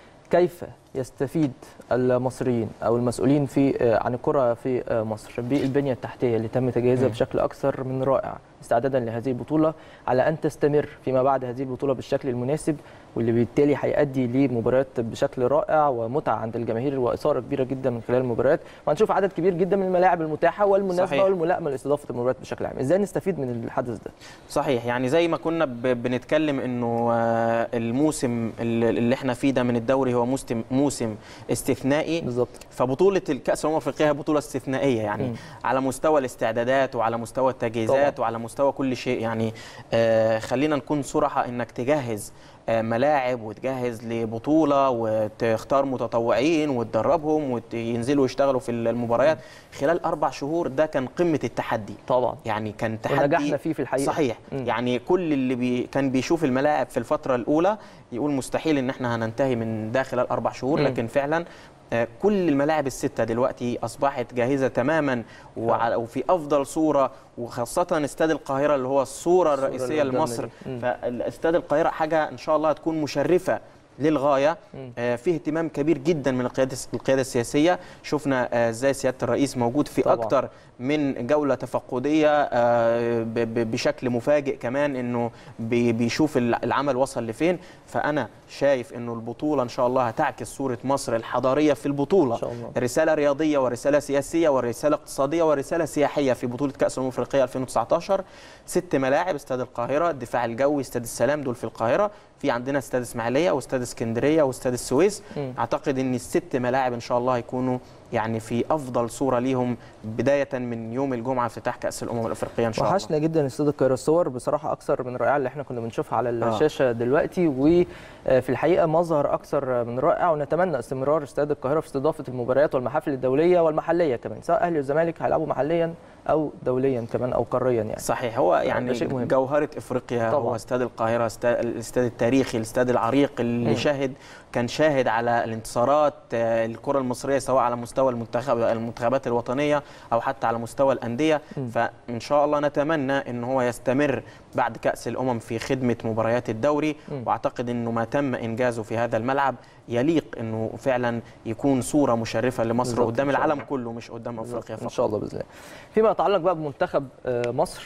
كيف يستفيد المصريين او المسؤولين في آه، عن الكره في آه، مصر بالبنيه التحتيه اللي تم تجهيزها مم. بشكل اكثر من رائع استعدادا لهذه البطوله على ان تستمر فيما بعد هذه البطوله بالشكل المناسب واللي بالتالي هيؤدي لمباريات بشكل رائع ومتعه عند الجماهير واثاره كبيره جدا من خلال المباريات وهنشوف عدد كبير جدا من الملاعب المتاحه والمناسبه صحيح. والملائمه لاستضافه المباريات بشكل عام ازاي نستفيد من الحدث ده صحيح يعني زي ما كنا ب- بنتكلم انه آه، الموسم اللي اللي احنا فيه ده من الدوري هو موسم موسم استثنائي بالظبط فبطوله الكاس الامم الافريقيه هي بطوله استثنائيه يعني مم. على مستوى الاستعدادات وعلى مستوى التجهيزات طبعاً. وعلى مستوى كل شيء يعني آه خلينا نكون صراحه انك تجهز آه ملاعب وتجهز لبطوله وتختار متطوعين وتدربهم وينزلوا يشتغلوا في المباريات خلال اربع شهور ده كان قمه التحدي طبعا يعني كان تحدي ونجحنا فيه في الحقيقه صحيح مم. يعني كل اللي بي كان بيشوف الملاعب في الفتره الاولى يقول مستحيل ان احنا هننتهي من ده خلال اربع شهور مم. لكن فعلا آه، كل الملاعب السته دلوقتي اصبحت جاهزه تماما وع- وفي افضل صوره وخاصه استاد القاهره اللي هو الصوره الصورة الرئيسيه اللي قدامنا لمصر دي. مم. فاستاد القاهره حاجه ان شاء الله هتكون مشرفه للغايه مم. آه، فيه اهتمام كبير جدا من القياده القياده السياسيه شفنا آه، ازاي سياده الرئيس موجود في طبعاً. اكتر من جوله تفقديه آه، ب- ب- بشكل مفاجئ كمان انه بي- بيشوف الع- العمل وصل لفين فانا شايف انه البطوله ان شاء الله هتعكس صوره مصر الحضاريه في البطوله إن شاء الله. رساله رياضيه ورساله سياسيه ورساله اقتصاديه ورساله سياحيه في بطوله كاس الامم الافريقيه 2019 ست ملاعب استاد القاهره الدفاع الجوي استاد السلام دول في القاهره في عندنا استاد اسماعيليه واستاد اسكندريه واستاد السويس مم. اعتقد ان الست ملاعب ان شاء الله هيكونوا يعني في افضل صوره ليهم بدايه من يوم الجمعه افتتاح كاس الامم الافريقيه ان شاء الله وحشنا جدا استاد القاهره الصور بصراحه اكثر من رائعه اللي احنا كنا بنشوفها على الشاشه دلوقتي وفي الحقيقه مظهر اكثر من رائع ونتمنى استمرار استاد القاهره في استضافه المباريات والمحافل الدوليه والمحليه كمان سواء اهلي والزمالك هيلعبوا محليا او دوليا كمان او قاريا يعني صحيح هو يعني ده شيء مهم. جوهرة افريقيا طبعاً. هو استاد القاهرة استا- الاستاد التاريخي الاستاد العريق اللي مم. شاهد كان شاهد على الانتصارات آه، الكرة المصرية سواء على مستوى المنتخب المنتخبات الوطنية او حتى على مستوى الأندية مم. فإن شاء الله نتمنى ان هو يستمر بعد كأس الأمم في خدمة مباريات الدوري مم. واعتقد انه ما تم انجازه في هذا الملعب يليق انه فعلا يكون صورة مشرفة لمصر بالظبط، قدام إن شاء العالم الله. كله مش قدام افريقيا ان فقط شاء الله باذن الله فيما يتعلق بقى بمنتخب آه، مصر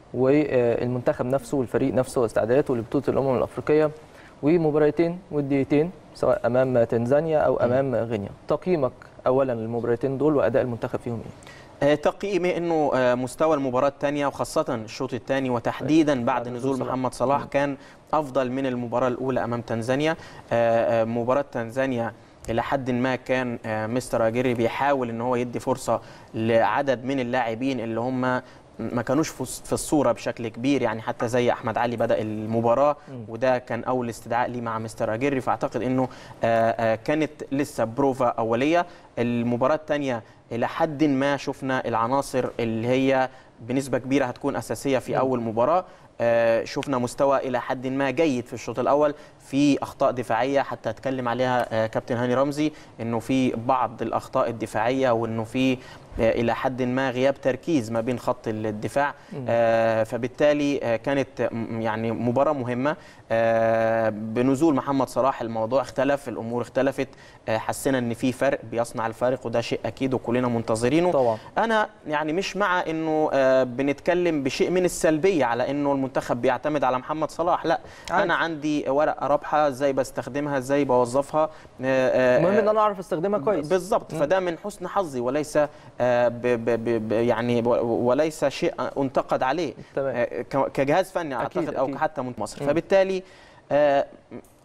والمنتخب نفسه والفريق نفسه واستعداداته لبطوله الامم الافريقيه ومباراتين وديتين سواء امام تنزانيا او امام غينيا تقييمك اولا للمباراتين دول واداء المنتخب فيهم ايه آه، تقييمي انه آه، مستوى المباراه الثانيه وخاصه الشوط الثاني وتحديدا بعد بعد نزول نزول محمد صلاح مم. كان افضل من المباراه الاولى امام تنزانيا آه، آه، مباراه تنزانيا الى حد ما كان آه، مستر اجيري بيحاول ان هو يدي فرصه لعدد من اللاعبين اللي هم ما كانوش في في الصوره بشكل كبير يعني حتى زي احمد علي بدا المباراه مم. وده كان اول استدعاء لي مع مستر اجيري فاعتقد انه آه، آه، كانت لسه بروفا اوليه المباراه الثانيه الى حد ما شفنا العناصر اللي هي بنسبه كبيره هتكون اساسيه في مم. اول مباراه آه، شفنا مستوى الى حد ما جيد في الشوط الاول في اخطاء دفاعيه حتى اتكلم عليها آه، كابتن هاني رمزي انه في بعض الاخطاء الدفاعيه وانه في آه، الى حد ما غياب تركيز ما بين خط الدفاع مم. آه، فبالتالي آه، كانت م- يعني مباراه مهمه آه، بنزول محمد صلاح الموضوع اختلف الامور اختلفت آه، حسينا ان في فرق بيصنع الفارق وده شيء اكيد وكلنا منتظرينه طبعا انا يعني مش مع انه آه، بنتكلم بشيء من السلبيه على انه المنتخب بيعتمد على محمد صلاح لا عادي. انا عندي ورقه رابحه ازاي بستخدمها ازاي بوظفها آه، آه، المهم ان انا اعرف استخدمها كويس بالظبط مم. فده من حسن حظي وليس آه، ب ب ب ب يعني و- وليس شيء انتقد عليه تمام آه، ك- كجهاز فني أكيد، اعتقد او أكيد. حتى من مصر مم. فبالتالي آه،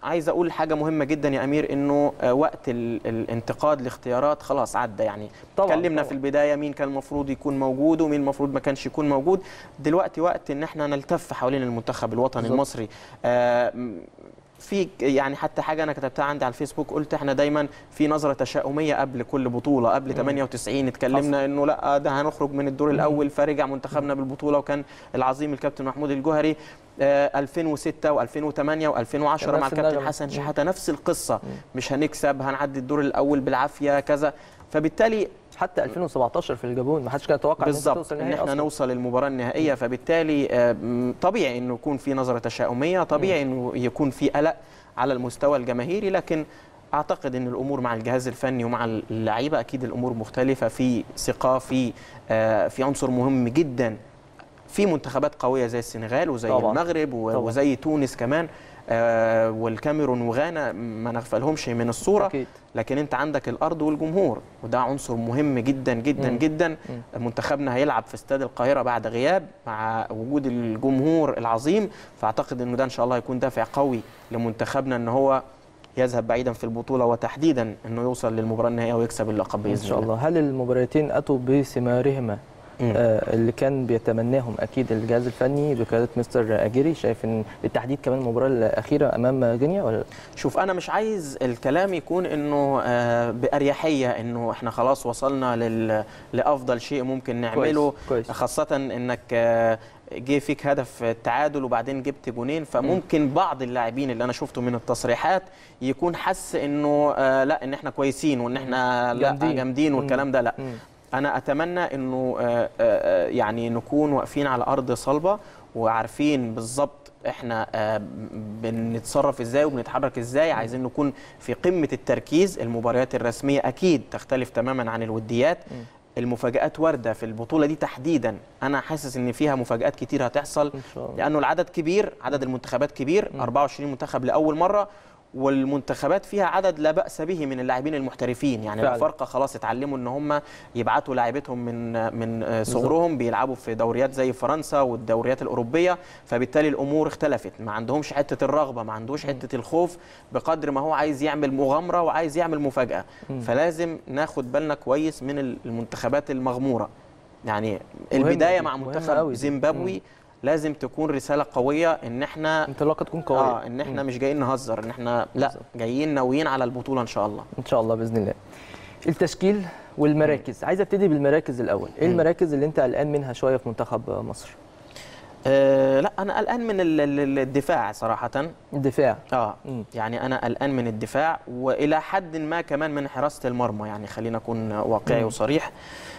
عايز اقول حاجه مهمه جدا يا امير انه آه، وقت ال- الانتقاد لاختيارات خلاص عدى يعني طبعاً، اتكلمنا طبعاً. في البدايه مين كان المفروض يكون موجود ومين المفروض ما كانش يكون موجود دلوقتي وقت ان احنا نلتف حوالين المنتخب الوطني بالظبط. المصري آه، م- في يعني حتى حاجه انا كتبتها عندي على الفيسبوك قلت احنا دايما في نظره تشاؤميه قبل كل بطوله قبل 98 اتكلمنا انه لا ده هنخرج من الدور الاول فرجع منتخبنا بالبطوله وكان العظيم الكابتن محمود الجوهري آه، 2006 و2008 و2010 كان مع نفس الكابتن النغمة. حسن مم. شحاته نفس القصه مش هنكسب هنعدي الدور الاول بالعافيه كذا فبالتالي حتى 2017 في الجابون ما حدش كان يتوقع ان انت بالظبط توصل ان النهائي احنا أصلاً. نوصل للمباراه النهائيه فبالتالي آه، م- طبيعي انه يكون في نظره تشاؤميه طبيعي انه يكون في قلق على المستوى الجماهيري لكن اعتقد ان الامور مع الجهاز الفني ومع اللعيبه اكيد الامور مختلفه في ثقه في آه، في عنصر مهم جدا في منتخبات قويه زي السنغال وزي طبعاً. المغرب و- طبعاً. وزي تونس كمان آه، والكاميرون وغانا ما نغفلهمش من الصوره اكيد لكن انت عندك الارض والجمهور وده عنصر مهم جدا جدا مم. جدا منتخبنا هيلعب في استاد القاهره بعد غياب مع وجود الجمهور العظيم فاعتقد انه ده ان شاء الله هيكون دافع قوي لمنتخبنا ان هو يذهب بعيدا في البطوله وتحديدا انه يوصل للمباراه النهائيه ويكسب اللقب باذن ان شاء الله هل المباراتين اتوا بثمارهما مم. آه اللي كان بيتمناهم اكيد الجهاز الفني بقياده مستر اجيري شايف ان بالتحديد كمان المباراه الاخيره امام غينيا ولا لا؟ شوف انا مش عايز الكلام يكون انه آه، باريحيه انه احنا خلاص وصلنا لل... لافضل شيء ممكن نعمله كويس. خاصه انك آه، جه فيك هدف التعادل وبعدين جبت جونين فممكن بعض اللاعبين اللي انا شفته من التصريحات يكون حس انه آه، لا ان احنا كويسين وان احنا لا جامدين. جامدين والكلام ده لا مم. انا اتمنى انه آه، آه، يعني نكون واقفين على ارض صلبه وعارفين بالظبط احنا آه، بنتصرف ازاي وبنتحرك ازاي عايزين نكون في قمه التركيز المباريات الرسميه اكيد تختلف تماما عن الوديات المفاجآت واردة في البطولة دي تحديدا أنا حاسس إن فيها مفاجآت كتير هتحصل ان شاء الله لأنه العدد كبير عدد المنتخبات كبير 24 منتخب لأول مرة والمنتخبات فيها عدد لا بأس به من اللاعبين المحترفين يعني فعلا. الأفارقة خلاص اتعلموا إن هم يبعتوا لاعبتهم من من آه، صغرهم بيلعبوا في دوريات زي فرنسا والدوريات الأوروبية فبالتالي الأمور اختلفت ما عندهمش حتة الرغبة ما عندوش حتة الخوف بقدر ما هو عايز يعمل مغامرة وعايز يعمل مفاجأة فلازم ناخد بالنا كويس من المنتخبات المغمورة يعني مهمة البداية دي، مع مهمة منتخب أوي دي. زيمبابوي لازم تكون رسالة قوية إن إحنا انطلاقه تكون قويه اه ان احنا مش جايين نهزر ان احنا لا بالظبط. جايين ناويين على البطوله ان شاء الله ان شاء الله باذن الله التشكيل والمراكز عايز ابتدي بالمراكز الاول ايه مم. المراكز اللي انت قلقان منها شويه في منتخب مصر آه لا انا قلقان من ال- ال- الدفاع صراحه الدفاع اه مم. يعني انا قلقان من الدفاع والى حد ما كمان من حراسه المرمى يعني خلينا اكون واقعي مم. وصريح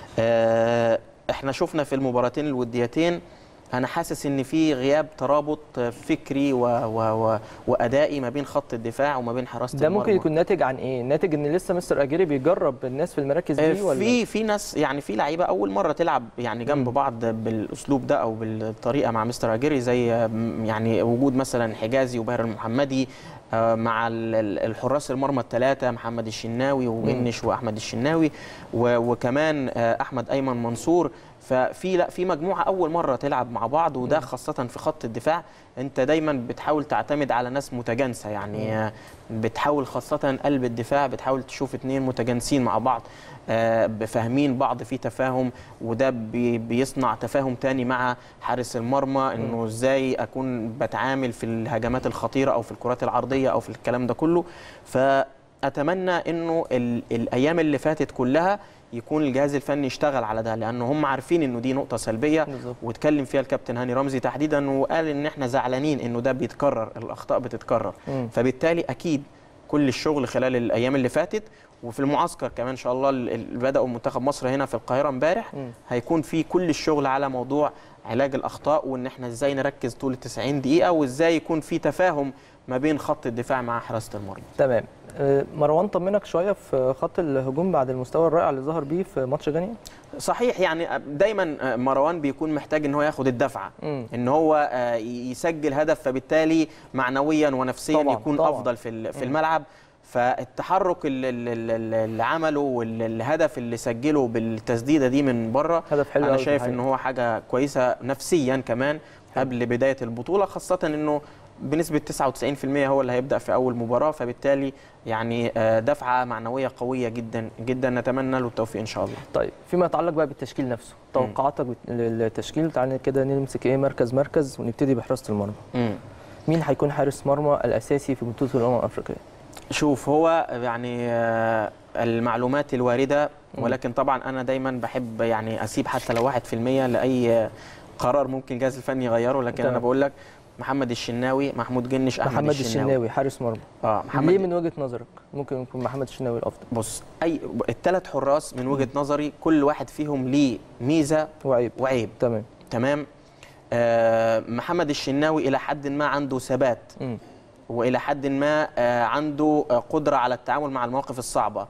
آه احنا شفنا في المباراتين الوديتين انا حاسس ان في غياب ترابط فكري و و و وادائي ما بين خط الدفاع وما بين حراسه ده المرمى ممكن يكون ناتج عن ايه ناتج ان لسه مستر اجيري بيجرب الناس في المراكز دي ولا في في ناس يعني في لعيبه اول مره تلعب يعني جنب مم. بعض بالاسلوب ده او بالطريقه مع مستر اجيري زي م- يعني وجود مثلا حجازي وباهر المحمدي آه، مع ال- ال- الحراس المرمى الثلاثه محمد الشناوي وجنش واحمد الشناوي و- وكمان آه، احمد ايمن منصور ففي لا في مجموعه اول مره تلعب مع بعض وده خاصه في خط الدفاع انت دايما بتحاول تعتمد على ناس متجانسه يعني آه، بتحاول خاصه قلب الدفاع بتحاول تشوف اتنين متجانسين مع بعض آه، فاهمين بعض في تفاهم وده بي- بيصنع تفاهم تاني مع حارس المرمى انه ازاي اكون بتعامل في الهجمات الخطيره او في الكرات العرضيه او في الكلام ده كله فاتمنى انه ال- الايام اللي فاتت كلها يكون الجهاز الفني يشتغل على ده لانه هم عارفين انه دي نقطه سلبيه بالظبط. واتكلم فيها الكابتن هاني رمزي تحديدا وقال ان احنا زعلانين انه ده بيتكرر الاخطاء بتتكرر مم. فبالتالي اكيد كل الشغل خلال الايام اللي فاتت وفي المعسكر كمان ان شاء الله اللي بداوا منتخب مصر هنا في القاهره امبارح مم. هيكون في كل الشغل على موضوع علاج الاخطاء وان احنا ازاي نركز طول ال 90 دقيقه وازاي يكون في تفاهم ما بين خط الدفاع مع حراسه المرمى تمام آه، مروان طمنك شويه في خط الهجوم بعد المستوى الرائع اللي ظهر بيه في ماتش غينيا صحيح يعني دايما مروان بيكون محتاج ان هو ياخد الدفعه مم. ان هو آه، يسجل هدف فبالتالي معنويا ونفسيا طبعاً، يكون طبعاً. افضل في ال- في الملعب فالتحرك اللي, اللي اللي عمله والهدف اللي سجله بالتسديده دي من بره هدف حلو انا أوي في شايف الحقيقة. ان هو حاجه كويسه نفسيا كمان قبل بدايه البطوله خاصه انه بنسبه 99% هو اللي هيبدا في اول مباراه فبالتالي يعني آه، دفعه معنويه قويه جدا جدا نتمنى له التوفيق ان شاء الله طيب فيما يتعلق بقى بالتشكيل نفسه توقعاتك بت- للتشكيل تعالى كده نمسك ايه مركز مركز ونبتدي بحراسه المرمى مم. مين هيكون حارس مرمى الاساسي في بطوله الامم الافريقيه شوف هو يعني آه، المعلومات الواردة مم. ولكن طبعا أنا دايما بحب يعني أسيب حتى لو 1% لأي قرار ممكن الجهاز الفني يغيره لكن تمام. أنا بقول لك محمد الشناوي محمود جنش أحمد محمد الشناوي, الشناوي حارس مرمى اه ليه محمد من وجهه نظرك ممكن يكون محمد الشناوي الافضل بص أي الثلاث حراس من وجهة نظري كل واحد فيهم ليه ميزة وعيب وعيب تمام تمام آه محمد الشناوي إلى حد ما عنده ثبات مم. والى حد ما آه، عنده آه، قدره على التعامل مع المواقف الصعبه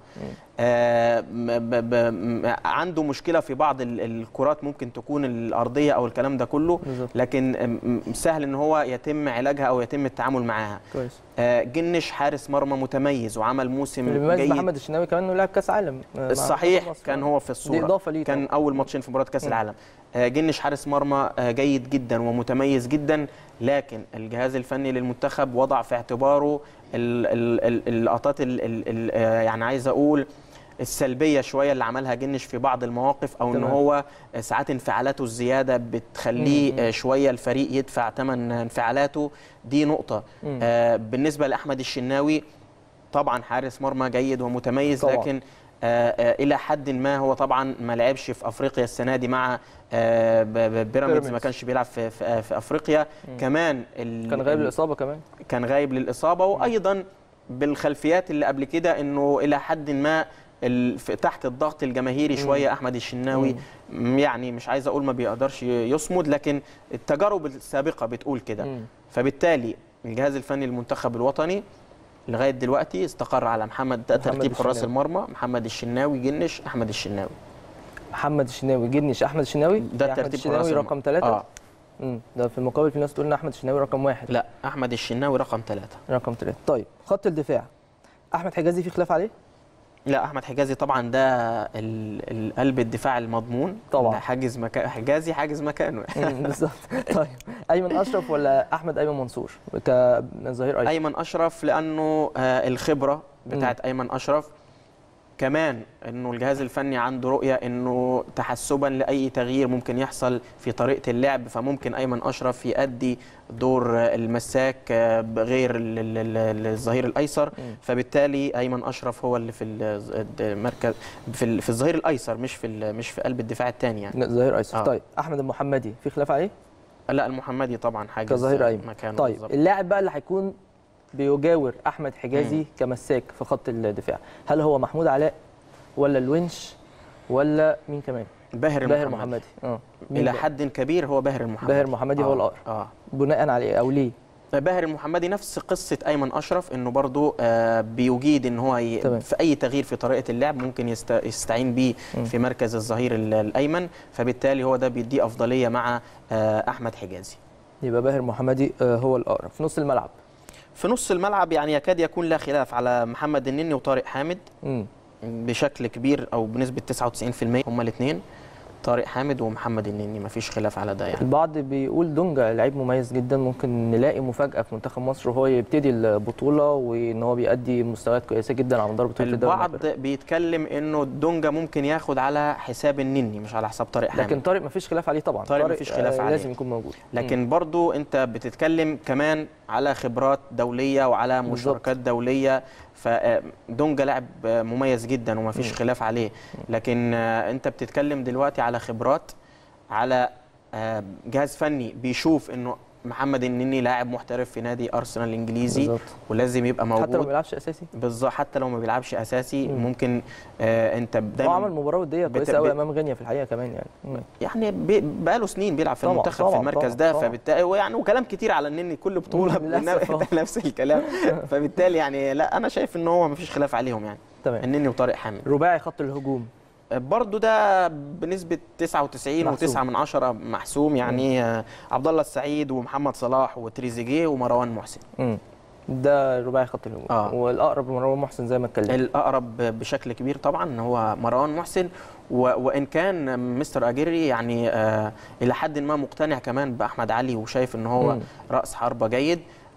آه، م- ب- ب- م- عنده مشكله في بعض ال- الكرات ممكن تكون الارضيه او الكلام ده كله بالظبط لكن م- م- سهل ان هو يتم علاجها او يتم التعامل معاها كويس آه، جنش حارس مرمى متميز وعمل موسم اللي بيميز جيد محمد الشناوي كمان انه لاعب كاس عالم آه، مع صحيح منتخب مصر. كان هو في دي الصوره اضافه ليه كان طبعاً. اول ماتشين في مباراه كاس مم. العالم آه، جنش حارس مرمى آه، جيد جدا ومتميز جدا لكن الجهاز الفني للمنتخب وضع في اعتباره ال- ال- ال- اللقطات ال- ال- ال- آه، يعني عايز اقول السلبيه شويه اللي عملها جنش في بعض المواقف او ان تمام. هو آه، ساعات انفعالاته الزياده بتخليه مم. آه، شويه الفريق يدفع ثمن انفعالاته دي نقطه مم. آه، بالنسبه لاحمد الشناوي طبعا حارس مرمى جيد ومتميز طبعاً. لكن آه، آه، الى حد ما هو طبعا ما لعبش في افريقيا السنه دي مع آه، ب- ب- بيراميدز بيراميدز. ما كانش بيلعب في في, آه، في افريقيا كمان ال- كان غايب ال- الاصابه كمان كان غايب للاصابه وايضا بالخلفيات اللي قبل كده انه الى حد ما ال- في- تحت الضغط الجماهيري شويه احمد الشناوي م- يعني مش عايز اقول ما بيقدرش يصمد لكن التجارب السابقه بتقول كده مم. فبالتالي الجهاز الفني للمنتخب الوطني لغايه دلوقتي استقر على محمد ده محمد ترتيب حراس الشناوي. المرمى محمد الشناوي جنش احمد الشناوي محمد الشناوي جنش احمد الشناوي ده يعني احمد ترتيب الشناوي حراس رقم المرمى. ثلاثة اه امم ده في المقابل في ناس تقول ان احمد الشناوي رقم واحد لا احمد الشناوي رقم ثلاثة رقم ثلاثة طيب خط الدفاع احمد حجازي في خلاف عليه لا احمد حجازي طبعا ده ال- ال- قلب الدفاع المضمون طبعاً. اللي حاجز مكان حجازي حاجز مكانه مم، بالظبط طيب ايمن اشرف ولا احمد ايمن منصور كظهير ايسر ايمن اشرف لانه آه، الخبره بتاعت ايمن اشرف كمان انه الجهاز الفني عنده رؤيه انه تحسبا لاي تغيير ممكن يحصل في طريقه اللعب فممكن ايمن اشرف يؤدي دور آه، المساك آه، بغير ال- ال- ال- الظهير الايسر مم. فبالتالي ايمن اشرف هو اللي في ال- المركز في ال- في الظهير الايسر مش في ال- مش في قلب الدفاع الثاني يعني لا، ظهير ايسر آه. طيب احمد المحمدي في خلاف عليه لا المحمدي طبعا حاجه كظهير ايمن مكانه طيب بالظبط. اللاعب بقى اللي هيكون بيجاور احمد حجازي كمساك في خط الدفاع هل هو محمود علاء ولا الونش ولا مين كمان باهر باهر المحمدي محمدي اه مين الى بقى؟ حد كبير هو باهر المحمدي باهر محمدي هو آه، الأقرب. اه بناء عليه او ليه باهر المحمدي نفس قصه ايمن اشرف انه برضو آه بيجيد ان هو ي... تمام. في اي تغيير في طريقه اللعب ممكن يست... يستعين بيه مم. في مركز الظهير ال- الايمن فبالتالي هو ده بيديه افضليه مع آه احمد حجازي يبقى باهر محمدي آه، هو الاقرب في نص الملعب في نص الملعب يعني يكاد يكون لا خلاف على محمد النني وطارق حامد امم بشكل كبير او بنسبه 99% هما الاثنين طارق حامد ومحمد النني مفيش خلاف على ده يعني البعض بيقول دونجا لعيب مميز جدا ممكن نلاقي مفاجاه في منتخب مصر وهو يبتدي البطوله وان هو بيأدي مستويات كويسه جدا على مدار بطوله الدوري البعض الأفريقي. بيتكلم انه دونجا ممكن ياخد على حساب النني مش على حساب طارق حامد لكن طارق مفيش خلاف عليه طبعا طارق مفيش خلاف آه، عليه. لازم يكون موجود لكن برضو انت بتتكلم كمان على خبرات دوليه وعلى بالظبط. مشاركات دوليه فدونجا لاعب مميز جدا ومفيش مم. خلاف عليه لكن آه، انت بتتكلم دلوقتي على خبرات على آه، جهاز فني بيشوف انه محمد النني لاعب محترف في نادي ارسنال الانجليزي بالظبط ولازم يبقى حتى لو ما موجود بيلعبش اساسي بالظبط حتى لو ما بيلعبش اساسي مم. ممكن آه انت هو دايما عمل مباراه وديه بت- كويسه قوي بت- امام غينيا في الحقيقه كمان يعني مم. يعني بي- بقاله سنين بيلعب في طبعاً، المنتخب في طبعاً، المركز طبعاً، ده طبعاً. فبالتالي ويعني وكلام كتير على النني كل بطوله للأسف، بن- نفس الكلام فبالتالي يعني لا انا شايف ان هو مفيش خلاف عليهم يعني تمام النني وطارق حامد رباعي خط الهجوم برضو ده بنسبه 99 محسوم. و9 من عشرة محسوم يعني آه، عبد الله السعيد ومحمد صلاح وتريزيجيه ومروان محسن مم. ده رباعي خط الهجوم آه. والاقرب مروان محسن زي ما اتكلمنا الاقرب بشكل كبير طبعا هو مروان محسن و... وان كان مستر اجيري يعني آه الى حد ما مقتنع كمان باحمد علي وشايف ان هو مم. راس حربه جيد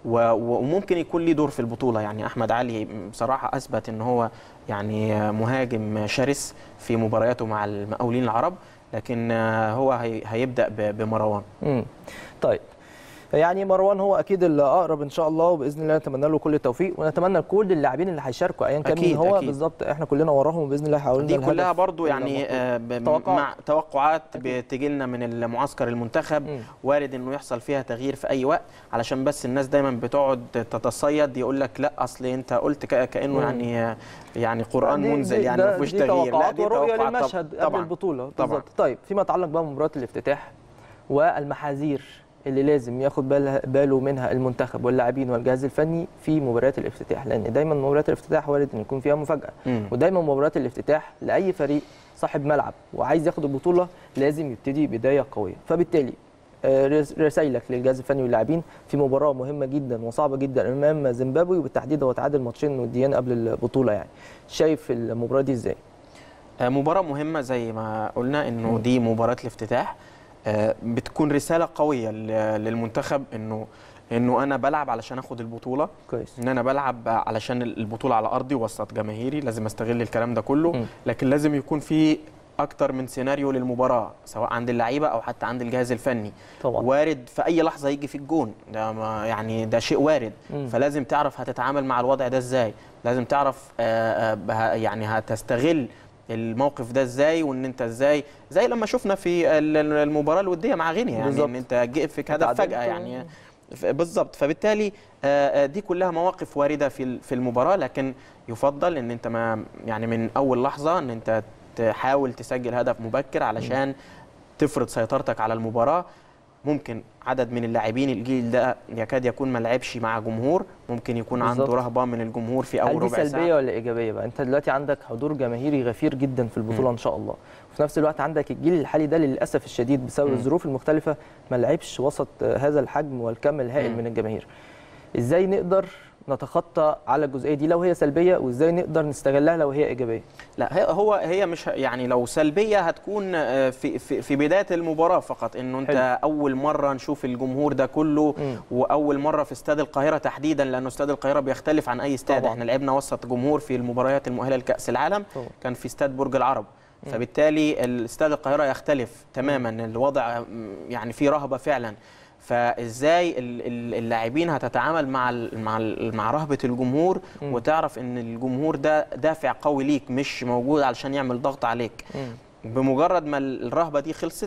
و- وممكن يكون ليه دور في البطوله يعني احمد علي بصراحه اثبت ان هو يعني مهاجم شرس في مبارياته مع المقاولين العرب لكن آه، هو هي- هيبدا ب- بمروان مم. طيب يعني مروان هو اكيد الاقرب ان شاء الله وباذن الله نتمنى له كل التوفيق ونتمنى لكل اللاعبين اللي هيشاركوا ايا كان مين أكيد، هو أكيد. بالظبط احنا كلنا وراهم وباذن الله هيحاولوا دي كلها برضو يعني آه، ب- توقعات. مع توقعات بتجي لنا من المعسكر المنتخب مم. وارد انه يحصل فيها تغيير في اي وقت علشان بس الناس دايما بتقعد تتصيد يقول لك لا اصل انت قلت ك- كانه مم. يعني آه، يعني قران دي- منزل دي- يعني ده- ما فيهوش دي تغيير توقعات ورؤيه توقعات طب- للمشهد قبل طبعا البطوله طبعاً. بالظبط طيب فيما يتعلق بقى بمباراه الافتتاح والمحاذير اللي لازم ياخد باله باله منها المنتخب واللاعبين والجهاز الفني في مباريات الافتتاح لان دايما مباريات الافتتاح وارد ان يكون فيها مفاجاه مم. ودايما مباريات الافتتاح لاي فريق صاحب ملعب وعايز ياخد البطوله لازم يبتدي بدايه قويه فبالتالي آه، رس- رسائلك للجهاز الفني واللاعبين في مباراه مهمه جدا وصعبه جدا امام زيمبابوي وبالتحديد هو تعادل ماتشين وديان قبل البطوله يعني شايف المباراه دي ازاي؟ آه، مباراة مهمة زي ما قلنا انه مم. دي مباراة الافتتاح آه، بتكون رسالة قوية ل- للمنتخب انه انه انا بلعب علشان اخد البطولة كويس ان انا بلعب علشان البطولة على ارضي وسط جماهيري لازم استغل الكلام ده كله مم. لكن لازم يكون في اكتر من سيناريو للمباراة سواء عند اللعيبة او حتى عند الجهاز الفني طبعا وارد في اي لحظة يجي في الجون ده ما يعني ده شيء وارد مم. فلازم تعرف هتتعامل مع الوضع ده ازاي لازم تعرف آه، آه، ه- يعني هتستغل الموقف ده ازاي وان انت ازاي زي لما شفنا في ال- ال- المباراه الوديه مع غينيا يعني بالظبط. ان انت جئ فيك هدف اتعادلت فجاه و- يعني ف- بالظبط فبالتالي آه، آه، دي كلها مواقف وارده في ال- في المباراه لكن يفضل ان انت ما يعني من اول لحظه ان انت تحاول تسجل هدف مبكر علشان تفرض سيطرتك على المباراه ممكن عدد من اللاعبين الجيل ده يكاد يكون ما لعبش مع جمهور ممكن يكون عنده بالظبط. رهبه من الجمهور في هل اول دي ربع سلبيه ساعه ولا ايجابيه بقى؟ انت دلوقتي عندك حضور جماهيري غفير جدا في البطوله ان شاء الله وفي نفس الوقت عندك الجيل الحالي ده للاسف الشديد بسبب مم. الظروف المختلفه ما لعبش وسط آه، هذا الحجم والكم الهائل مم. من الجماهير ازاي نقدر نتخطى على الجزئيه دي لو هي سلبيه وازاي نقدر نستغلها لو هي ايجابيه لا هي هو هي مش ه- يعني لو سلبيه هتكون آه، في في, في بدايه المباراه فقط انه انت حلو. اول مره نشوف الجمهور ده كله مم. واول مره في استاد القاهره تحديدا لانه استاد القاهره بيختلف عن اي استاد طبعاً. احنا لعبنا وسط جمهور في المباريات المؤهله لكاس العالم طبعاً. كان في استاد برج العرب فبالتالي الاستاد القاهره يختلف تماما الوضع م، يعني فيه رهبه فعلا فازاي ال- ال- اللاعبين هتتعامل مع ال مع ال مع رهبه الجمهور مم. وتعرف ان الجمهور ده دافع قوي ليك مش موجود علشان يعمل ضغط عليك مم. بمجرد ما الرهبه دي خلصت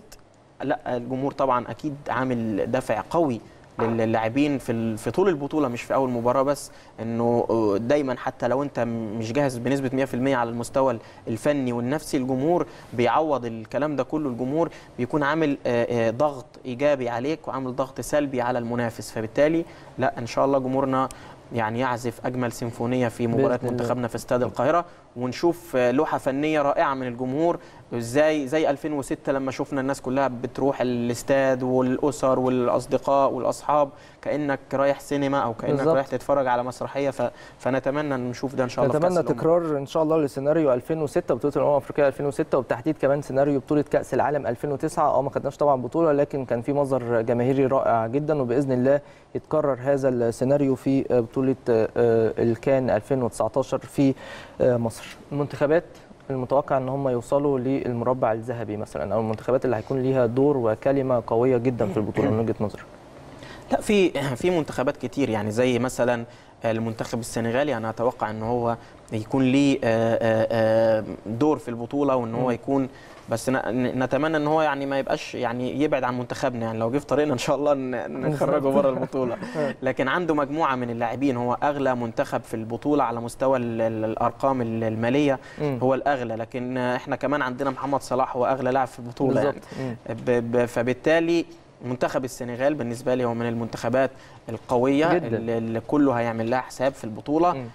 لا الجمهور طبعا اكيد عامل دافع قوي للاعبين في ال- في طول البطوله مش في اول مباراه بس انه دايما حتى لو انت مش جاهز بنسبه 100% على المستوى الفني والنفسي الجمهور بيعوض الكلام ده كله الجمهور بيكون عامل آه، آه، ضغط ايجابي عليك وعامل ضغط سلبي على المنافس فبالتالي لا ان شاء الله جمهورنا يعني يعزف اجمل سيمفونيه في مباراه بإذن الله. منتخبنا في استاد القاهره ونشوف آه، لوحه فنيه رائعه من الجمهور ازاي زي 2006 لما شفنا الناس كلها بتروح الاستاد والاسر والاصدقاء والاصحاب كانك رايح سينما او كانك بالظبط. رايح تتفرج على مسرحيه ف... فنتمنى ان نشوف ده ان شاء الله في نتمنى كأس الأمم. تكرار ان شاء الله لسيناريو 2006 بطوله الامم الافريقيه 2006 وبالتحديد كمان سيناريو بطوله كاس العالم 2009 اه ما خدناش طبعا بطوله لكن كان في مظهر جماهيري رائع جدا وباذن الله يتكرر هذا السيناريو في بطوله آه، الكان 2019 في آه، مصر المنتخبات المتوقع ان هم يوصلوا للمربع الذهبي مثلا او المنتخبات اللي هيكون ليها دور وكلمه قويه جدا في البطوله من وجهه نظرك لا في في منتخبات كتير يعني زي مثلا المنتخب السنغالي انا اتوقع ان هو يكون ليه آه، آه، آه، دور في البطوله وان هو مم. يكون بس ن- نتمنى ان هو يعني ما يبقاش يعني يبعد عن منتخبنا يعني لو جه في طريقنا ان شاء الله ن- نخرجه بره البطوله لكن عنده مجموعه من اللاعبين هو اغلى منتخب في البطوله على مستوى ال- ال- الارقام ال- الماليه مم. هو الاغلى لكن احنا كمان عندنا محمد صلاح هو اغلى لاعب في البطوله يعني بالظبط مم. ب- ب- فبالتالي منتخب السنغال بالنسبه لي هو من المنتخبات القويه جداً. اللي اللي كله هيعمل لها حساب في البطوله مم.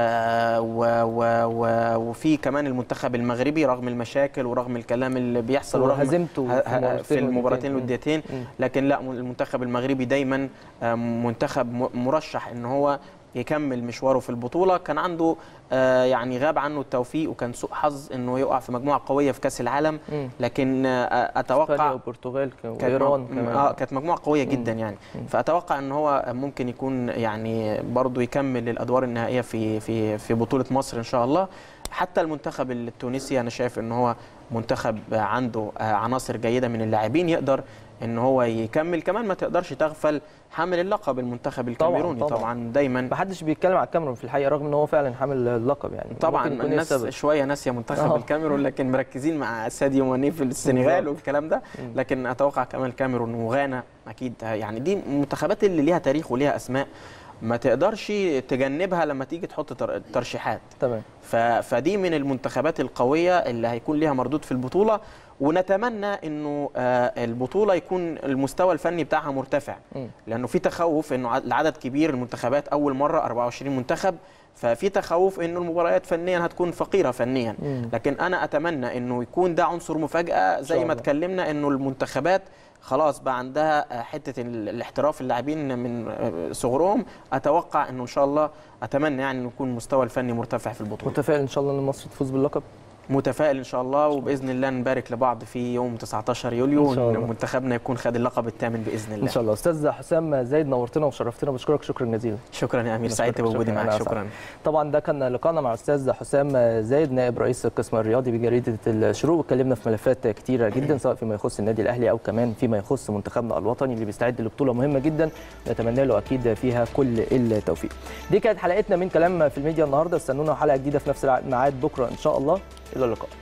آه و و و وفي كمان المنتخب المغربي رغم المشاكل ورغم الكلام اللي بيحصل ورغم وهزيمته ه- ه- في المباراتين مم. الوديتين مم. لكن لا المنتخب المغربي دايما آه، منتخب م- مرشح ان هو يكمل مشواره في البطوله كان عنده آه، يعني غاب عنه التوفيق وكان سوء حظ انه يقع في مجموعه قويه في كاس العالم مم. لكن آه، اسبانيا اتوقع والبرتغال كانت وايران مج- كمان اه كانت مجموعه قويه جدا يعني فاتوقع ان هو ممكن يكون يعني برضو يكمل الادوار النهائيه في في في بطوله مصر ان شاء الله حتى المنتخب التونسي انا شايف ان هو منتخب عنده آه، عناصر جيده من اللاعبين يقدر ان هو يكمل كمان ما تقدرش تغفل حامل اللقب المنتخب الكاميروني طبعاً. طبعا دايما ما حدش بيتكلم على الكاميرون في الحقيقه رغم ان هو فعلا حامل اللقب يعني طبعا ممكن يكون الناس السبب. شويه ناسيه منتخب آه. الكاميرون لكن مركزين مع ساديو ماني في السنغال بالظبط. والكلام ده لكن اتوقع كمان الكاميرون وغانا اكيد يعني دي المنتخبات اللي ليها تاريخ وليها اسماء ما تقدرش تجنبها لما تيجي تحط تر- ترشيحات تمام ف- فدي من المنتخبات القويه اللي هيكون ليها مردود في البطوله ونتمنى انه آه، البطوله يكون المستوى الفني بتاعها مرتفع مم. لانه في تخوف انه عد- العدد كبير المنتخبات اول مره 24 منتخب ففي تخوف انه المباريات فنيا هتكون فقيره فنيا مم. لكن انا اتمنى انه يكون ده عنصر مفاجاه شاء زي ما الله. اتكلمنا انه المنتخبات خلاص بقى عندها آه، حته ال- الاحتراف اللاعبين من آه، صغرهم اتوقع انه ان شاء الله اتمنى يعني انه يكون المستوى الفني مرتفع في البطوله متفائل ان شاء الله ان مصر تفوز باللقب متفائل ان شاء الله وباذن الله نبارك لبعض في يوم 19 يوليو إن شاء الله. وإن منتخبنا يكون خد اللقب الثامن باذن الله ان شاء الله استاذ حسام زايد نورتنا وشرفتنا بشكرك شكرا جزيلا شكرا يا امير سعيد شكراً، بوجودي شكراً. معك أنا شكرا طبعا ده كان لقاءنا مع الاستاذ حسام زايد نائب رئيس القسم الرياضي بجريده الشروق واتكلمنا في ملفات كتيره جدا سواء فيما يخص النادي الاهلي او كمان فيما يخص منتخبنا الوطني اللي بيستعد لبطوله مهمه جدا نتمنى له اكيد فيها كل التوفيق دي كانت حلقتنا من كلام في الميديا النهارده استنونا حلقه جديده في نفس الميعاد بكره ان شاء الله الى اللقاء